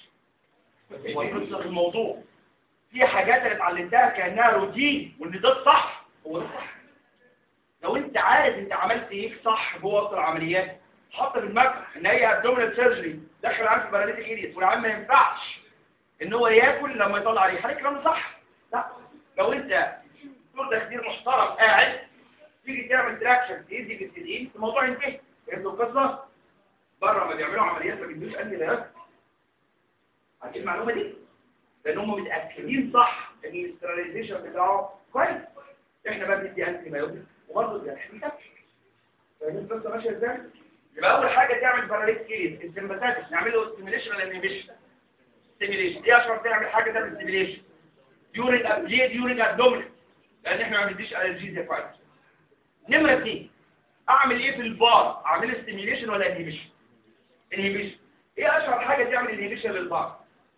وقصه الموضوع في حاجات انا اتعلمتها كانها روتين وان ده الصح هو ده الصح لو انت عارف انت عملت ايه صح جوه وسط العمليات حط في دماغك ان هي ابدومينال سيرجري دخل عارف باراليتيك اريس والعيان ما ينفعش ان هو ياكل لما يطلع ريحه عليك الكلام ده صح لا لو انت دكتور تخدير محترم قاعد تيجي تعمل تراكشن تدي بالتدقيق الموضوع ينتهي فهمتوا القصه بره ما بيعملوا عمليات ما بيدوش انتي بيوتيك عارفين المعلومه دي لان هم متاكدين صح ان الاستراليزيشن بتاعه كويس احنا بقى بندي انتي بايوتيك وبرضه الجرح بيكفي فاهمين القصه ماشيه ازاي يبقى اول حاجه تعمل باراليت كيريز السمباتيك نعمل له ستيميليشن ولا انهبيشن ستيميليشن ايه اشهر تعمل حاجه تعمل ستيميليشن ديورنج ليه ديورنج ابدومين لان احنا ما بنديش انرجيزيا كويس نمره 2 اعمل ايه في البار اعمل ستيميليشن ولا انهبيشن انهبيشن ايه اشهر حاجه تعمل انهبيشن للبار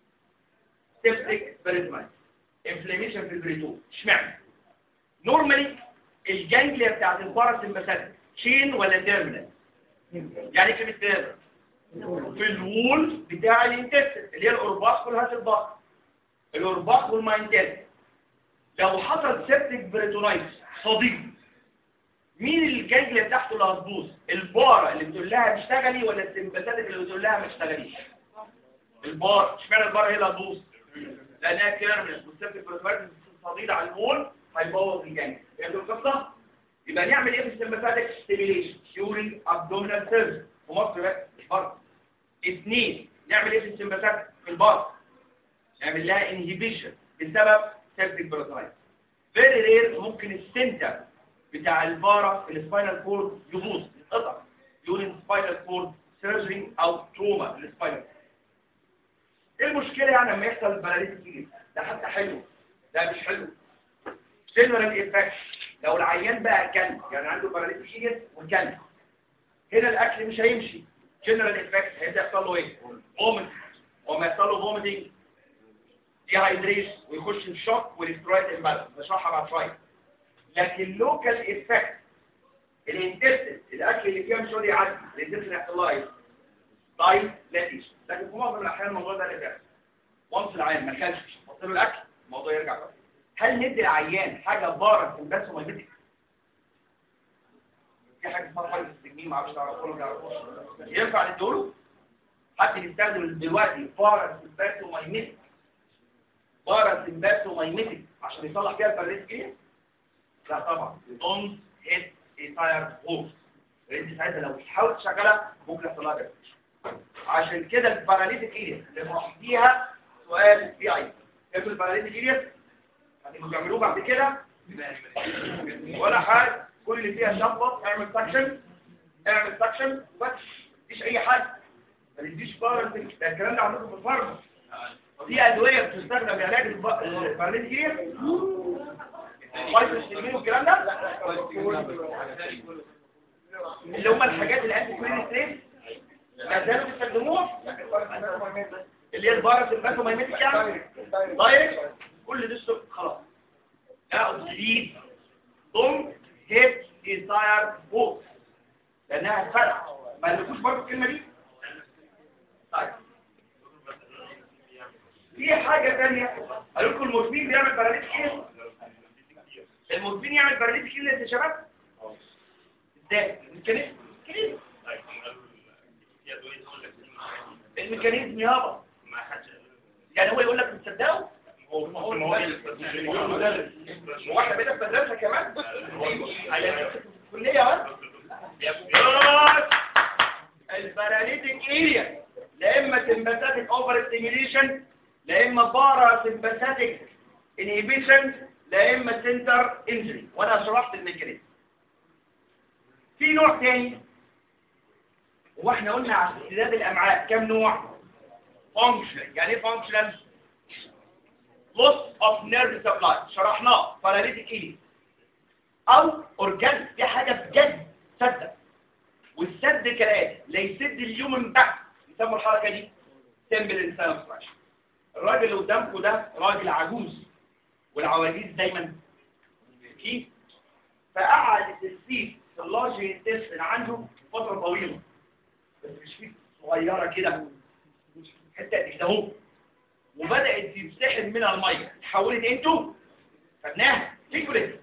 سيبتيك بريزمايت انفلاميشن في البريتون اشمعنى نورمالي الجانجليا بتاعت الباراسمباثيك تشين ولا تيرمينال يعني كلمه تيرمينال في الوول بتاع الانتستين اللي هي الاورباس والهات البطن الاورباس والماينتال لو حصل سيبتيك بريتونايتس صديق مين الجانجليا بتاعته اللي هتبوظ البارا اللي بتقول لها اشتغلي ولا السمباثيك اللي بتقول لها ما تشتغليش البار اشمعنى البار هي اللي هتبوظ لانها كيرمنس والسيبتيك بريتونايتس صديد على الوول هيبوظ الجانجليا فهمتوا القصه يبقى نعمل ايه في السمباثيك ستيميليشن ديورنج ابدومينال سيرجري في مصر بس مش بره اثنين نعمل ايه في السمباثيك في البار نعمل لها انهبيشن بسبب سيبتيك بريتونايتس فيري رير ممكن السنتر بتاع البارا في السباينال كورد يبوظ يتقطع ديورنج سباينال كورد سيرجري او تروما للسباينال ايه المشكله يعني لما يحصل بلاريتي كتير ده حتى حلو ده مش حلو جنرال ايفكت لو العيان بقى كلب يعني عنده باراليتيك كتير وكلب هنا الاكل مش هيمشي جنرال ايفكت هيبدا يحصل له ايه فومت وما يحصل له فوميتنج دي هايدريشن ويخش في شوك والسترويد امبالانس نشرحها بعد شويه لكن لوكال افكت الانتستين الاكل اللي فيها مش راضي يعدي الانتستين يحصل لها ايه طيب لاتيش لكن في معظم الاحيان الموضوع ده اللي بيحصل وانس العيان ما كانش حط له الاكل الموضوع يرجع بقى هل ندي العيان حاجه بارد بس وما يمدك في حاجه اسمها فايز التجميل ما اعرفش تعرفوها ولا ما تعرفوش ينفع ندوله حد يستخدم دلوقتي بارد بس وما يمدك بارد بس وما يمدك عشان يصلح فيها البريد كده لا طبعا دونت هيت تاير هوف انت ساعتها لو حاولت تشغلها ممكن يحصل لها ده عشان كده الباراليتيك ايريا اللي لوحديها سؤال في عين ايه الباراليتيك ايريا هتبقوا تعملوه بعد كده ولا حاجه كل اللي فيها شفط اعمل سكشن اعمل سكشن بس مفيش اي حاجه ما تديش باراليتيك ده الكلام ده عندكم في الفارما في ادويه بتستخدم لعلاج الباراليتيك ايريا فايتوستيمين والكلام ده اللي هم الحاجات اللي انت كل ستريس لا زالوا بيستخدموها اللي هي الفيروس الباثومايميتيك يعني دايركت كل ده السوق خلاص لا تزيد ضم هيت انتاير بوك لانها فرق ما لكوش برضه الكلمه دي طيب في حاجه ثانيه قالوا لكم المورفين بيعمل باراليتيك ايه المورفين يعمل باراليتيك ايه يا شباب ازاي الميكانيزم الميكانيزم الميكانيزم يابا يعني هو يقول لك بتصدقه هو هو احنا بقينا في مدرسه كمان في الكليه اهو الباراليتيك اريا لا اما سمباثيك اوفر ستيميوليشن لا اما بارا سمباثيك انهبيشن لا اما سنتر انجري وانا شرحت الميكانيزم في نوع تاني واحنا قلنا على استعداد الامعاء كم نوع فانكشن يعني ايه فانكشن loss of nerve supply شرحناه paralytic ايه او اورجان دي حاجه بجد سد والسد كالاتي لا يسد اليوم من تحت يسموا الحركه دي سمبل انسان الراجل اللي قدامكم ده راجل عجوز والعواجيز دايما كيف فقعد السيف في اللارج انتستين عنده فتره طويله بس مش فيه صغيره كده حته كده اهو وبدات تتسحب منها الميه اتحولت انتو خدناها فيكوليت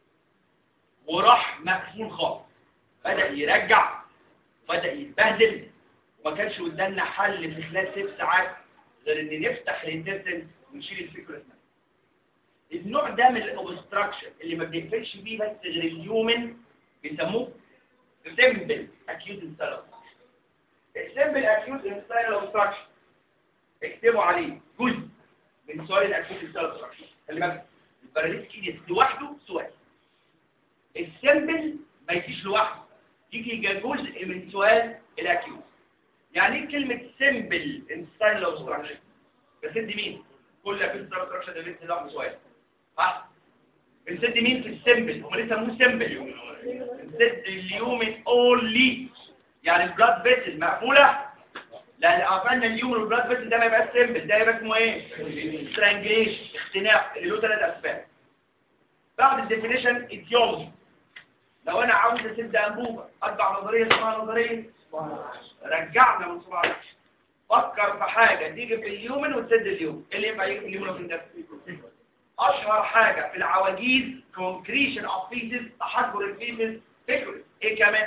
وراح مقفول خالص بدا يرجع بدا يتبهدل وما كانش قدامنا حل في خلال ست ساعات غير ان نفتح الانتستين ونشيل الفيكوليت النوع ده من الاوبستراكشن اللي ما بنقفلش بيه بس غير اليومن بيسموه سيمبل اكيوت انسايل السيمبل اكيوت انسايل اوبستراكشن اكتبوا عليه جزء من سؤال الاكيوت انسايل اوبستراكشن خلي بالك الباراليتيك كيديس لوحده سؤال السيمبل ما يجيش لوحده يجي جزء من سؤال الاكيوت يعني ايه كلمه سيمبل انسايل اوبستراكشن بس دي مين كل اكيوت انسايل اوبستراكشن ده بيت لوحده سؤال ها بنسد مين في السيمبل هم لسه مو سيمبل بنسد اليومن اونلي يعني البلاد فيسل مقفوله لان قفلنا اليومن والبلاد فيسل ده ما يبقاش سيمبل ده يبقى اسمه ايه سترانجليشن اختناق اللي له ثلاث اسباب بعد الديفينيشن ايتيولوجي لو انا عاوز اسد انبوبه اربع نظريه اسمها نظريه رجعنا من صباع فكر في حاجه تيجي في اليومن وتسد اليوم ايه اللي ينفع يجي في اليومن وفي النفس اشهر حاجة في العواجيز concretion of feces تحجر الفيسز فكرة ايه كمان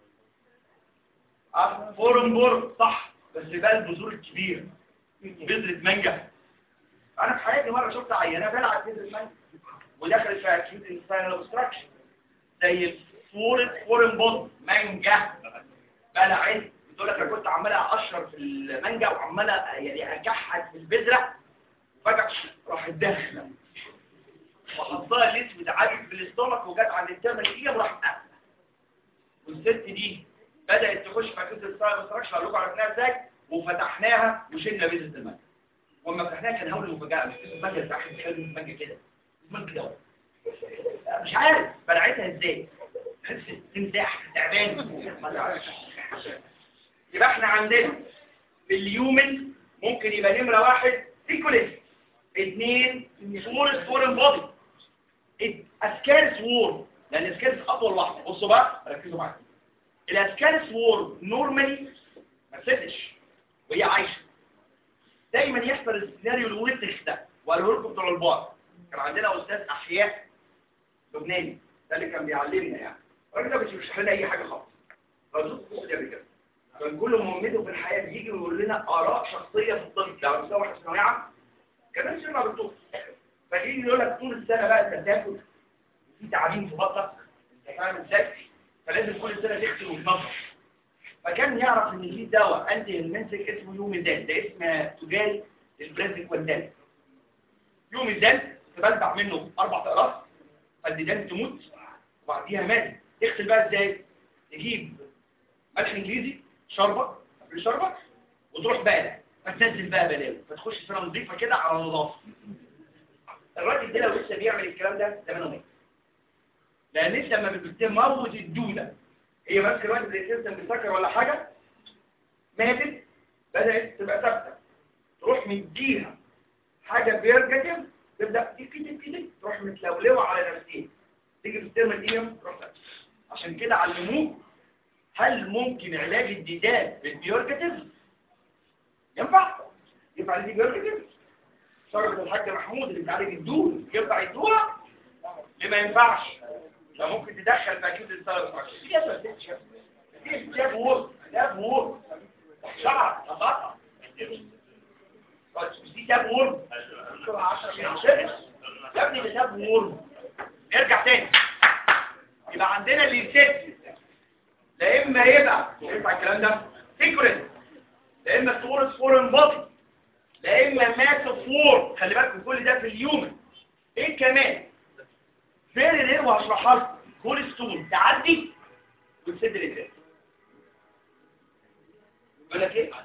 فورم بور صح بس بقى البذور الكبيرة بذرة مانجا انا في حياتي مرة شفت عينة بلعب بذرة مانجا ودخلت في acute intestinal obstruction زي فورم فورم بور مانجا بلعت بتقول لك انا كنت عمال اقشر في المانجا وعمال يعني اكحت في البذرة فجأة راح داخله وحطها الاسود عادي في الاستومك وجت عند الترمينية وراح قافله والست دي بدأت تخش في عكوز الستايل مستركش هقول لكم عرفناها ازاي وفتحناها وشلنا بيزة المانجا واما فتحناها كان هول المفاجأة مش بيزة المانجا بتاع حد حلو المانجا كده المانجا كده مش عارف بلعتها ازاي تمساح تعبان يبقى احنا عندنا في اليومن ممكن يبقى نمرة واحد سيكوليس اثنين سمول سبورن بودي اسكارس وورم لان الاسكارس اطول واحده بصوا بقى ركزوا معايا الاسكارس وورم نورمالي ما تسدش وهي عايشه دايما يحصل السيناريو الويتخ ده وقالوا لكم بتوع البار كان عندنا استاذ احياء لبناني ده اللي كان بيعلمنا يعني الراجل ده مش بيشرح لنا اي حاجه خالص راجل مختلف كده كان كل مهمته في الحياه بيجي ويقول لنا اراء شخصيه في الطب لو مستوى واحد ثانويه عامه كمان يسمع بالطب فجيني يقول لك طول السنه بقى انت تاكل وفي تعابين في بطنك انت فاهم ازاي فلازم كل سنه تغسل وتنظف فكان يعرف ان في دواء انتي هيلمنسك اسمه يوميدان ده اسم تجاري للبريزك والدان يوميدان تبلبع منه اربع اقراص فالديدان تموت وبعديها مات تغسل بقى ازاي تجيب ملح انجليزي شربة قبل شربة وتروح بقى فتنزل بقى بلاوي فتخش سنة نظيفة كده على نظافة الراجل ده لو لسه بيعمل الكلام ده زمانه مات لان انت لما بتموت الدودة هي ماسكه الوقت زي سيستم بتسكر ولا حاجة ماتت بدأت تبقى ثابتة تروح مديها حاجة بيرجتيف تبدأ كده كده تروح متلولوة على نفسها تيجي في الترم الإيم تروح ثابتة عشان كده علموه هل ممكن علاج الديدان بالبيورجتيف ينفع ينفع البيورجتيف شربة الحاج محمود اللي بتعالج الدود ينفع يدوها ليه ما ينفعش لا ممكن تدخل في اكيد السبب دي يا دي دي فور ده فور شعر قطع دي تاب وورم يا ابني ده تاب وورم نرجع تاني يبقى عندنا اللي يسد لا اما يبقى ينفع الكلام ده سيكورنت لا اما سورس فورن بادي لا اما ماس فور خلي بالك من كل ده في اليومن ايه كمان فين ايه وهشرحها لكم كول ستون تعدي وتسد الانسان يقول لك ايه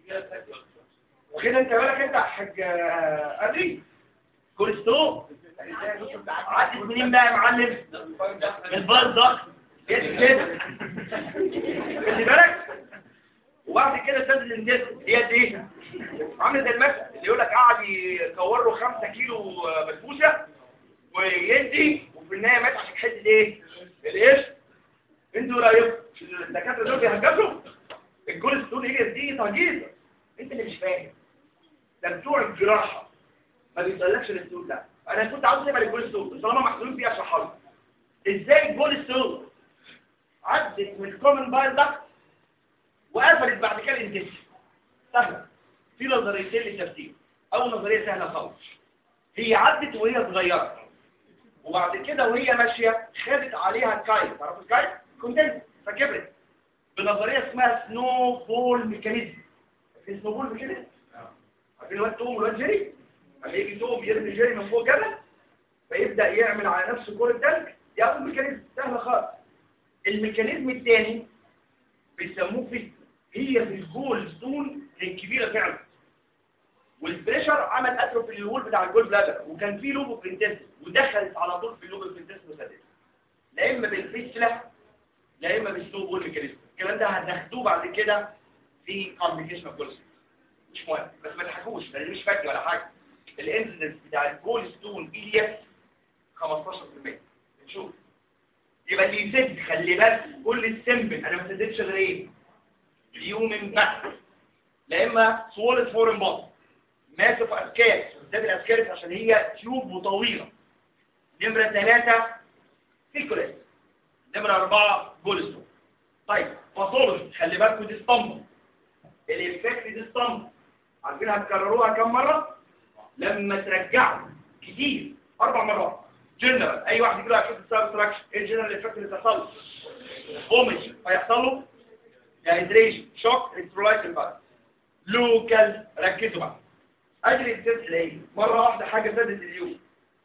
وكده انت بالك انت يا حاج ادري كول ستون عدت منين بقى يا معلم من البلد كده خلي بالك وبعد كده سد الانجاز هي قد ايه عامل زي المثل اللي يقول لك قعد يكور له 5 كيلو بسبوسه ويدي وفي النهايه مات عشان حته ايه الايش انتوا رايكم الدكاتره دول بيهجسوا الجول ستون هي دي تهجيزه انت اللي مش فاهم ده بتوع الجراحه ما بيطلعش الستون ده انا كنت عاوز ابقى الجول ستون طالما محصولين فيها اشرحها لكم ازاي الجول ستون عدت من الكومن بايل ده وقفلت بعد كده الانتست سهله في نظريتين للتفسير اول نظريه سهله خالص هي عدت وهي اتغيرت وبعد كده وهي ماشيه خدت عليها الكايت تعرفوا الكايت كونتنت فكبرت بنظريه اسمها سنو بول ميكانيزم في سنو بول ميكانيزم عارفين الواد توم والواد جيري لما يجي توم يرمي جيري من فوق جبل فيبدا يعمل على نفسه كره تلج ياخد ميكانيزم سهله خالص الميكانيزم الثاني بيسموه في هي في الجول ستون كانت كبيره فعلا والبريشر عمل اثر في الوول بتاع الجول بلادر وكان في لوبو برنتس ودخلت على طول في اللوبو برنتس وسدت لا اما بالفيسلا لا اما بالسلو بول ميكانيزم الكلام ده هتاخدوه بعد كده في كومبليكيشن اوف جول مش مهم بس ما تضحكوش لان مش فاكر ولا حاجه الانسيدنس بتاع الجول ستون اي دي اف 15% نشوف يبقى اللي يسد خلي بالك كل السمبل انا ما سددتش غير ايه اليومن بس لا اما سوولت فورن بوت ماسف اسكارس بالذات الاسكارس عشان هي تيوب وطويله نمره ثلاثة فيكوليس نمره أربعة جولستون طيب باثولوجي خلي بالكم دي اسطمبه الافكت دي اسطمبه عارفين هتكرروها كم مره لما ترجعوا كتير اربع مرات جنرال اي واحد يقول لك شوف السبستراكشن ايه الجنرال افكت اللي تحصل فوميت هيحصل له ديهيدريشن شوك الكترولايت امبالانس لوكال ركزوا بقى ادري التست ايه مره واحده حاجه زادت اليوم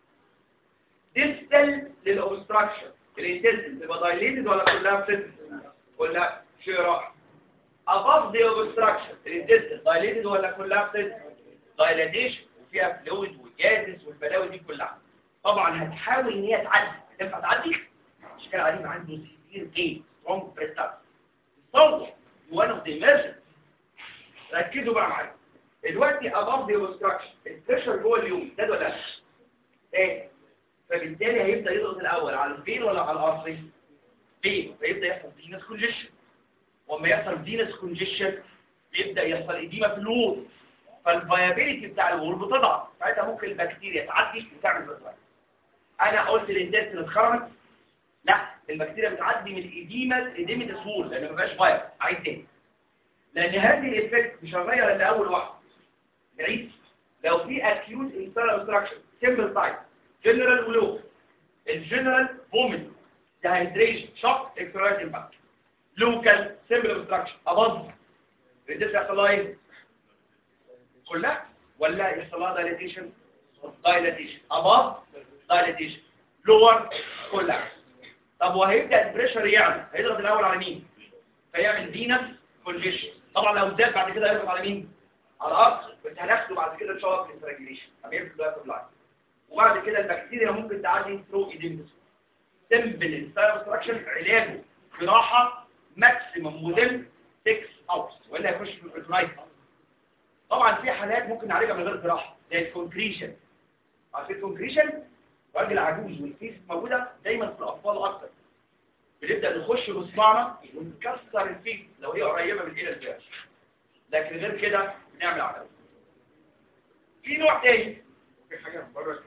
ديستال للاوبستراكشن الانتستين تبقى دايليتد ولا كلها فلت ولا شيء راح above the obstruction الانتستين دايليتد ولا كلها فلت دايلاتيشن وفيها فلويد وجازس والبلاوي دي كلها طبعا هتحاول ان هي تعدي تنفع تعدي مش كان عليم عنده سيفير ايه سترونج بريستاب تصور وان اوف ذا ايمرجنس ركزوا بقى معايا دلوقتي above the obstruction البريشر جوه اليوم ده ولا لا ايه فبالتالي هيبدا يضغط الاول على الفين ولا على الارتري فين فيبدا يحصل فينس كونجيشن وما يحصل فينس كونجيشن بيبدا يحصل اديمه في الوول فالفيابيليتي بتاع الوول بتضعف ساعتها ممكن البكتيريا تعدي وتعمل فيروس انا قلت الانتستين اتخرمت لا البكتيريا بتعدي من الاديمه لاديمه الوول لان ما بقاش فايروس عايز تاني لان هذه الايفكت مش هغير الا اول واحد نعيد لو في acute internal obstruction simple type general ولو الجنرال فوميت dehydration shock external impact local simple obstruction above الريدس يحصل لها ايه؟ كلها ولا يحصل لها dilatation dilatation above dilatation lower كلها طب وهيبدا البريشر يعلى هيضغط الاول على مين؟ فيعمل فينس كونجيشن طبعا لو زاد بعد كده هيضغط على مين؟ على الارض بس هناخده بعد كده ان شاء الله في الانتراجيليشن هنعمل دلوقتي بلاين وبعد كده البكتيريا ممكن تعدي ثرو ايديمس سمبل انستراكشن علاجه جراحه ماكسيمم موديل 6 اورز ولا يخش في الاوتومايت طبعا في حالات ممكن نعالجها من غير جراحه زي الكونكريشن عارفين الكونكريشن راجل عجوز والفيس موجوده دايما في الاطفال اكتر بنبدا نخش بصباعنا ونكسر الفيس لو هي قريبه من الى الجهاز لكن غير كده بنعمل عمل في نوع تاني في حاجة من بره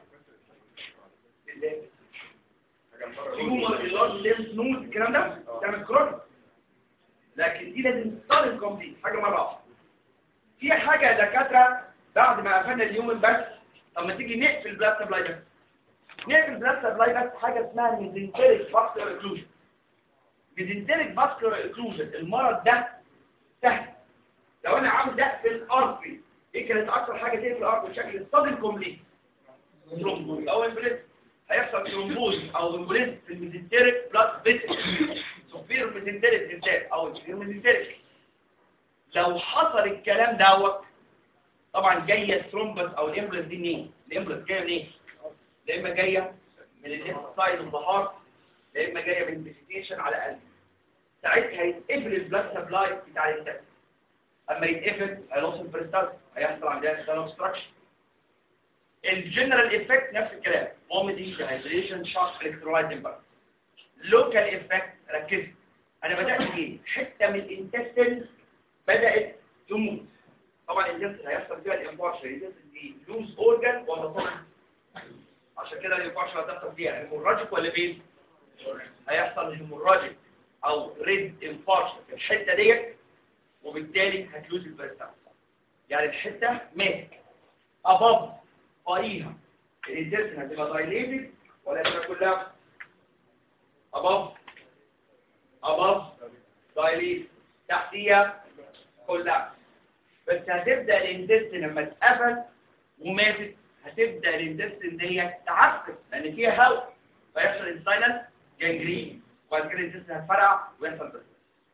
تيومر اللارج ليمف نود الكلام ده تعمل كرونيك لكن دي لازم تستخدم كومبليت حاجه مره واحده في حاجه يا دكاتره بعد ما قفلنا اليوم بس طب ما تيجي نقفل بلاد سبلاي بس نقفل بلاد سبلاي بس حاجه اسمها ميزنتريك فاسكولار اكلوجن ميزنتريك فاسكولار اكلوجن المرض ده سهل لو انا عامل ده في الارتري ايه كانت اكتر حاجه تقفل الارتري بشكل الصدر كومبليت ثرومبوز او امبوليز هيحصل ثرومبوز او امبوليز في الميزنتريك بلاد فيسل سوبير ميزنتريك انتاج او الفير ميزنتريك لو حصل الكلام دوت طبعا جايه الثرومبس او الامبوليز دي منين الامبوليز جايه منين يا اما جايه من الليفت سايد اوف ذا هارت يا اما جايه من فيسيتيشن على قلب ساعتها هيتقفل البلاد سبلاي بتاع الانتاج اما يتقفل هيوصل بريستال هيحصل عندها سيل اوبستراكشن الجنرال افكت نفس الكلام vomiting dehydration shock electrolyte imbalance local effect ركز انا بدات ايه حته من الانتستين بدات تموت طبعا الانتستين هيحصل فيها الانفارشن الانتستين دي لوز اورجان ولا طبعا عشان كده الانفارشن هتحصل فيها هيموراجيك ولا بين هيحصل هيموراجيك او ريد انفارشن في الحته ديت وبالتالي هتلوز البريستال يعني الحته مات اباب قريها الانتستين هتبقى دايليتد ولا هتبقى كلها اباب اباب دايليتد تحتيها كلها بس هتبدا الانتستين لما اتقفل وماتت هتبدا الانتستين دي تعفن لان فيها هواء فيحصل انسايلنت جانجرين وبعد كده الانتستين هتفرع ويحصل بس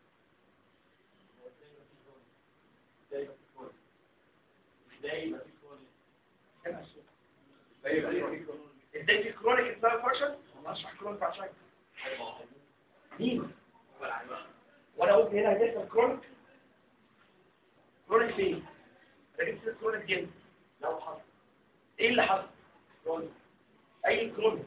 ازاي في كرونيك انسان فانكشن انا اشرح كرونيك بعد شويه مين وانا قلت هنا هتحصل كرونيك كرونيك فين انا جبت كرونيك جيم لو حصل ايه اللي حصل كرونيك اي كرونيك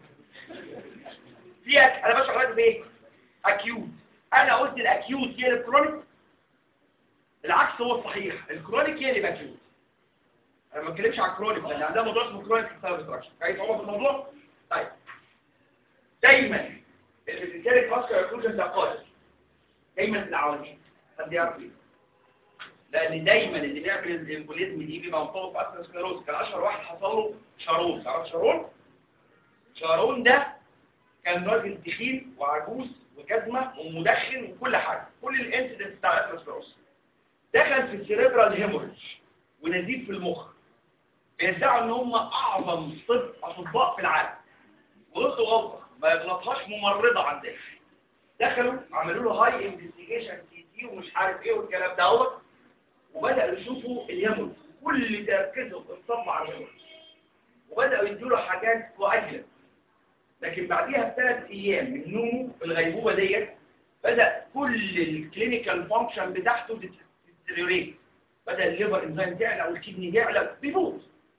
فيها انا بشرح دلوقتي بايه اكيوت انا قلت الاكيوت هي الكرونيك العكس هو الصحيح الكرونيك هي اللي باكيوت انا ما بتكلمش على الكرونيك لان عندها موضوع اسمه كرونيك سبستراكشن عايز تعوض في الموضوع طيب دايما الفيزيكاليك فاسكولار اكلوجن ده قاتل دايما في العواميد حد يعرف ليه لان دايما اللي بيعمل الامبوليزم دي بيبقى مطور في اثيروسكليروز كان اشهر واحد حصل له شارون تعرف شارون شارون ده كان راجل تخين وعجوز وكدمه ومدخن وكل حاجه كل الانسيدنت بتاع الاثيروسكليروز دخل في السيريبرال هيموريج ونزيف في المخ بيدعوا ان هم اعظم طب اطباء في العالم وغلطوا غلطه ما يغلطهاش ممرضه عندنا دخلوا عملوا له هاي انفستيجيشن سي تي ومش عارف ايه والكلام دوت وبداوا يشوفوا اليمن كل تركيزهم انصب على اليمن وبداوا يدوا له حاجات كواجلة لكن بعديها بثلاث ايام من نومه في الغيبوبه ديت بدا كل الكلينيكال فانكشن بتاعته تتريوريت بدا الليفر انزيم تعلى والكدني يعلى بيموت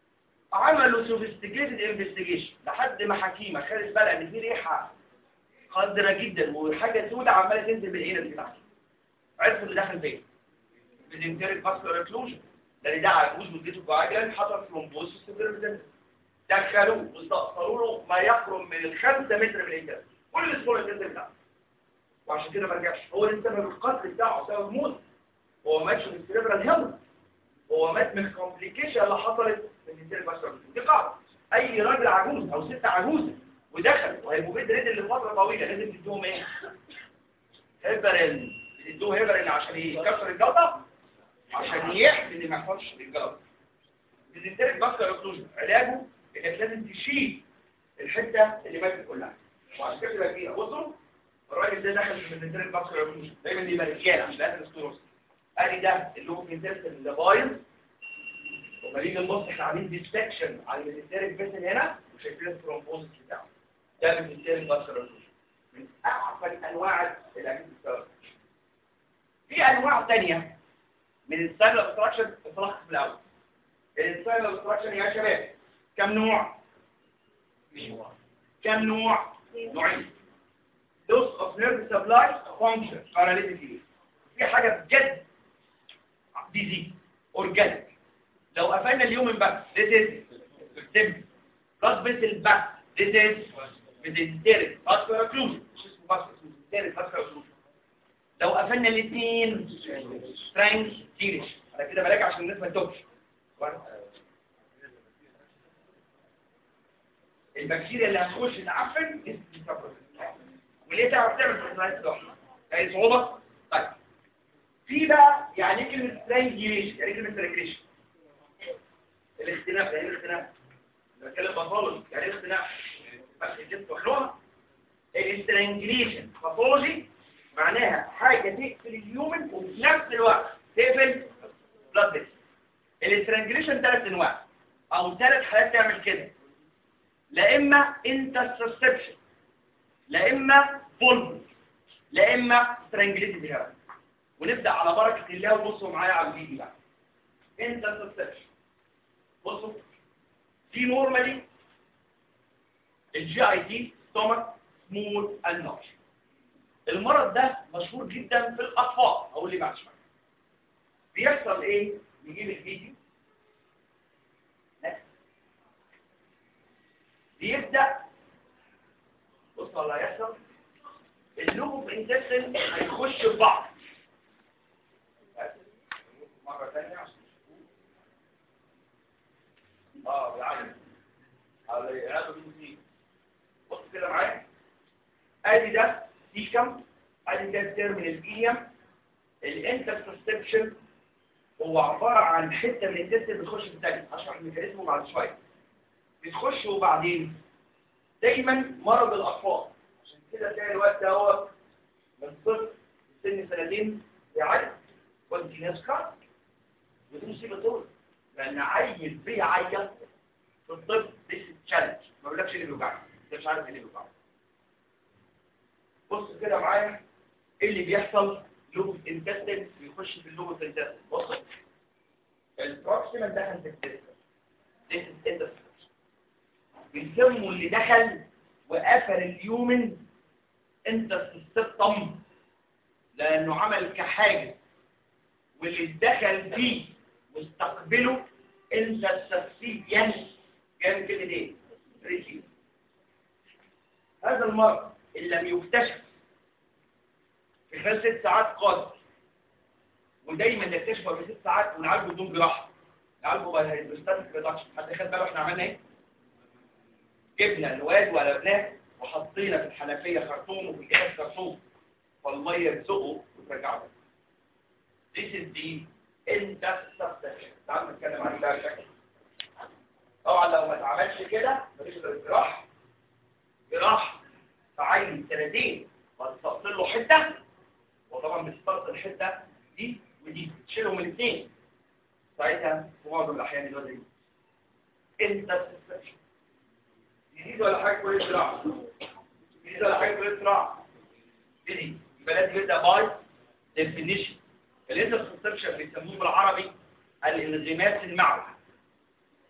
عملوا سوفيستيكيتد انفستيجيشن لحد ما حكيمه خدت بالها ان في ريحه قذره جدا وحاجه سوداء عماله تنزل بالعين اللي تحت عرفوا اللي دخل فين بالانتيريك فاسكولار اكلوجن لان ده عجوز مدته كواجلان حصل ثرومبوز في السيرفر دخلوه واستأصلوا له ما يقرب من الخمسة متر من الانتيريك كل الصورة تنزل بتاعته وعشان كده ما رجعش هو اللي سبب القتل بتاعه سبب موت هو ماتش من السيرفرال هيموريج هو مات من الكومبليكيشن اللي حصلت في الانتيريك فاسكولار دي قاعدة اي راجل عجوز او ست عجوزه ودخل وهيبقوا بيد ريد لفتره طويله لازم تديهم ايه هيبرين تدوه هيبرين عشان يكسر الجلطه عشان يحمي ان ما يحصلش الجلطه الانتريك باسكر اوكلوجن علاجه انك لازم تشيل الحته اللي ماتت كلها وعشان كده فيها بصوا الراجل ده دخل في الانتريك باسكر اوكلوجن دايما دي رجاله مش لازم ستوروس ادي ده اللي هو كنتست اللي بايظ وما نيجي نبص احنا عاملين ديستكشن على الانتريك فيسل هنا وشايفين الثرومبوزس بتاعه ده بالانتريك باسكر اوكلوجن من اعفن انواع الاكيد السبب في انواع ثانيه من السايلر اوبستراكشن اطلقت في الاول السايلر اوبستراكشن يا شباب كم نوع كم نوع نوعين loss of nerve supply function paralytically في حاجه بجد ديزي اورجانيك لو قفلنا اليوم بس this is simple blood vessel بس this is mesenteric vascular occlusion مش اسمه vascular mesenteric vascular occlusion لو قفلنا الاثنين سترانج تيرش انا كده براجع عشان الناس ما تتوهش البكتيريا اللي هتخش تعفن وليه تعرف تعمل بروتينات لوحدها اي صعوبه طيب في بقى يعني ايه كلمه سترانجيشن يعني كلمه سترانجيشن الاختناق يعني ايه الاختناق بتكلم باثولوجي يعني ايه الاختناق بس الجسم مخلوقه الاسترانجيشن باثولوجي معناها حاجة تقفل اليومن وفي نفس الوقت تقفل بلاد فيسل الاسترانجليشن ثلاث انواع او ثلاث حالات تعمل كده لا اما انترسبشن لا اما فولف لا اما سترانجليتد هيرا ونبدا على بركه الله وبصوا معايا على الفيديو بقى انترسبشن بصوا في نورمالي الجي اي تي ستومك سموث اند نوش المرض ده مشهور جدا في الأطفال أو اللي بعد شوية بيحصل إيه؟ نجيب الفيديو بيبدأ بص اللي هيحصل اللوب انتسن هيخش في بعض مرة ثانية عشان اه بيعلم على هذا بص كده معايا ادي ده دي كم ادي ده الترم الإيم الانترسبشن هو عبارة عن حتة من التست بتخش في الثاني هشرح الميكانيزم بعد شوية بتخش وبعدين دايما مرض الأطفال عشان كده تلاقي الوقت ده هو من صفر سن سنتين بيعيط كونتينيوس كارد ودي مصيبة طول لأن عيل بيعيط في الطب دي تشالنج ما بيقولكش اللي بيوجعني انت مش عارف ايه اللي بيوجعني بص كده معايا ايه اللي بيحصل لوب انتستين بيخش في اللوب انتستين بص البروكسيمال دخل في الانتستين this is intestine بيسموا اللي دخل وقفل اليومن انتستين لانه عمل كحاجه واللي دخل فيه واستقبله انتستين جاي من كلمه ايه ريسيف هذا المرض إن لم يكتشف في خلال ست ساعات قادر ودايما نكتشفه في ست ساعات ونعالجه بدون جراحه نعالجه بالستاتيك ريدكشن حد خد باله احنا عملنا ايه؟ جبنا الواد ولا بنات وحطينا في الحنفيه خرطوم وفي الجهاز خرطوم فالميه تزقه وترجعه This is the interception تعالوا نتكلم عليه بقى بشكل طبعا لو ما اتعملش كده مفيش جراحه جراحه فعين سنتين وتستأصل له حتة وطبعا بتستأصل الحتة دي ودي تشيلهم الاثنين ساعتها في معظم الأحيان الوزن انت تستفشل جديد ولا حاجة كل زراعة جديد ولا حاجة كل زراعة جديد يبقى لازم يبدأ باي ديفينيشن الانترسبشن بيسموه بالعربي الانزيمات المعوى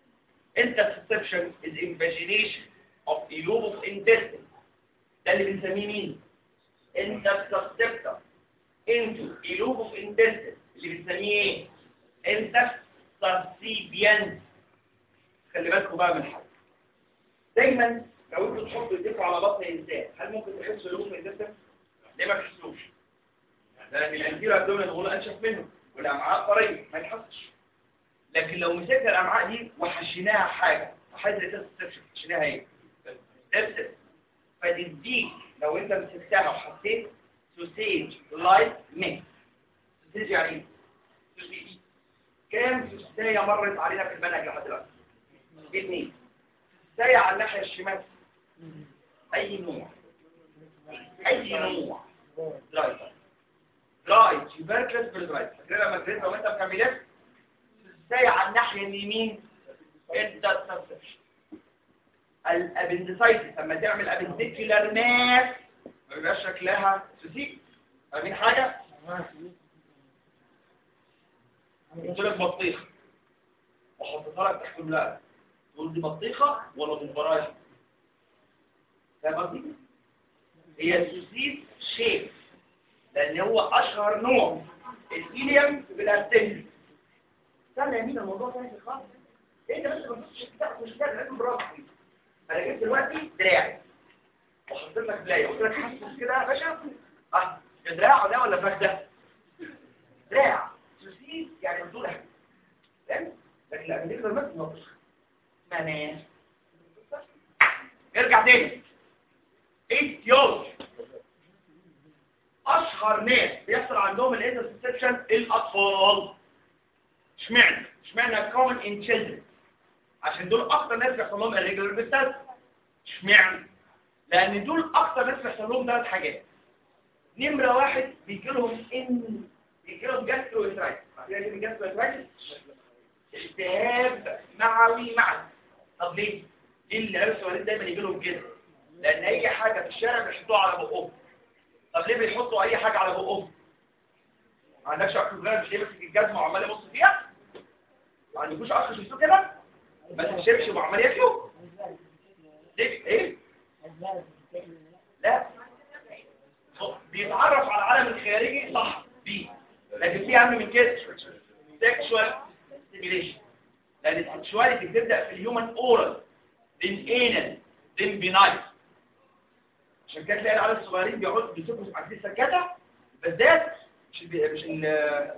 interception is invagination of a lobe of intestine ده اللي بنسميه مين interceptor into a lobe of intestine اللي بنسميه ايه interception خلي بالكم بقى من حاجه دايما لو انتوا تحطوا ايديكم على بطن انسان هل ممكن تحسوا اللوب في الانتستين ليه ما تحسوش لان الانتيرو ابدومين الغول انشف منه والامعاء طريه ما يتحسش لكن لو مسكنا الامعاء دي وحشيناها حاجه حاجه تستكشف حشيناها ايه تبسط فتديك لو انت مسكتها وحطيت سوسيج لايت ميكس سوسيج يعني ايه سوسيج كام سوسيجيه مرت علينا في المنهج لحد دلوقتي اثنين سوسيجيه على الناحيه الشمال اي نوع اي نوع درايت درايت تيوبركلس بالدرايت فاكرين لما اديتها وانت مكملات ازاي على الناحيه اليمين انت تستفش الابندسايتس لما تعمل ابنديكولار ماس ما بيبقاش شكلها سوسيك فاهمين حاجه قلت لك بطيخه وحطيتها لك تحت الملاء تقول دي بطيخه ولا ضفرايه فاهم قصدي هي السوسيس شيب لان هو اشهر نوع الايليوم بالارتنجي استنى يا مين الموضوع سهل خالص انت بس ما تبصش تاخد مش تعمل براسك انا جبت دلوقتي دراعي وحطيت لك بلايه قلت لك حاسس كده يا باشا اه دراع ده ولا فخده دراع سوسيس يعني بدون حاجه فاهم لكن لا بنجيب المس نطش معناه ارجع تاني ايتيولوجي اشهر ناس بيحصل عندهم الانترسبشن الاطفال اشمعنى اشمعنى common in children عشان دول اكتر ناس بيحصل لهم irregular بالسلس اشمعنى لان دول اكتر ناس بيحصل لهم ثلاث حاجات نمره واحد بيجي لهم ان بيجي لهم جاسترو انترايتس عارفين ايه جاسترو انترايتس التهاب معوي معوي طب ليه ليه اللي عرف السؤالين دايما يجي لهم كده لان اي حاجه في الشارع بيحطوها على بقهم طب ليه بيحطوا اي حاجه على بقهم ما عندكش اخ صغير مش ليه ماسك الجزمه وعمال يبص فيها ما عندكوش اخ شفتوه كده ماسك شبشب وعمال ياكله ليه ايه لا بيتعرف على العالم الخارجي صح بيه لكن في اهم من كده سيكشوال ستيميليشن لان السكشواليتي بتبدا في الهيومن اورال then anal then benign عشان كده تلاقي العيال الصغيرين بيقعدوا بيسكوا عارفين السكاتة بالذات مش ال مش ال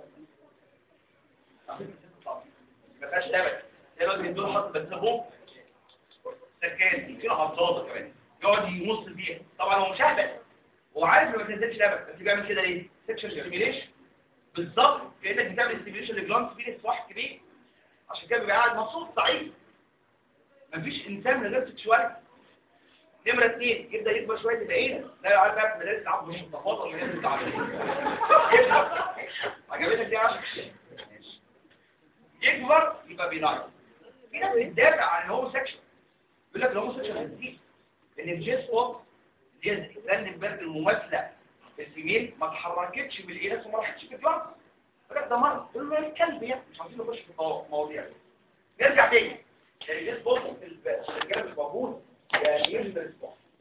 ما فيهاش لبن دايما بيدوا حط بس بوك سكات في حفاضه كمان يقعد يمص فيها طبعا هو مش اهبل هو عارف ما بتنزلش لبن بس بيعمل كده ليه سكشن ستيميليشن بالظبط كانك بتعمل ستيميليشن لجلانس فينس واحد كبير عشان كده بيبقى قاعد مبسوط سعيد مفيش انسان من غير سكشواليتي نمرة اثنين يبدأ يكبر شوية العينة لا يعرف بقى في مدارس العب مش متفاضل ولا ينزل تعبان عجبتك دي عشان يكبر يبقى بينايت في ناس بتدافع عن هو سكشن يقول لك الهومو سكشن هتزيد لان الجيس ووب دي زنبرج المماثلة في الفيميل ما اتحركتش بالإناث وما راحتش في الجلانس يقول لك ده مرض يقول له الكلب يا مش عايزين نخش في مواضيع نرجع تاني يعني الجيس ووب في الرجاله مش موجود يعني يجب الاسبوع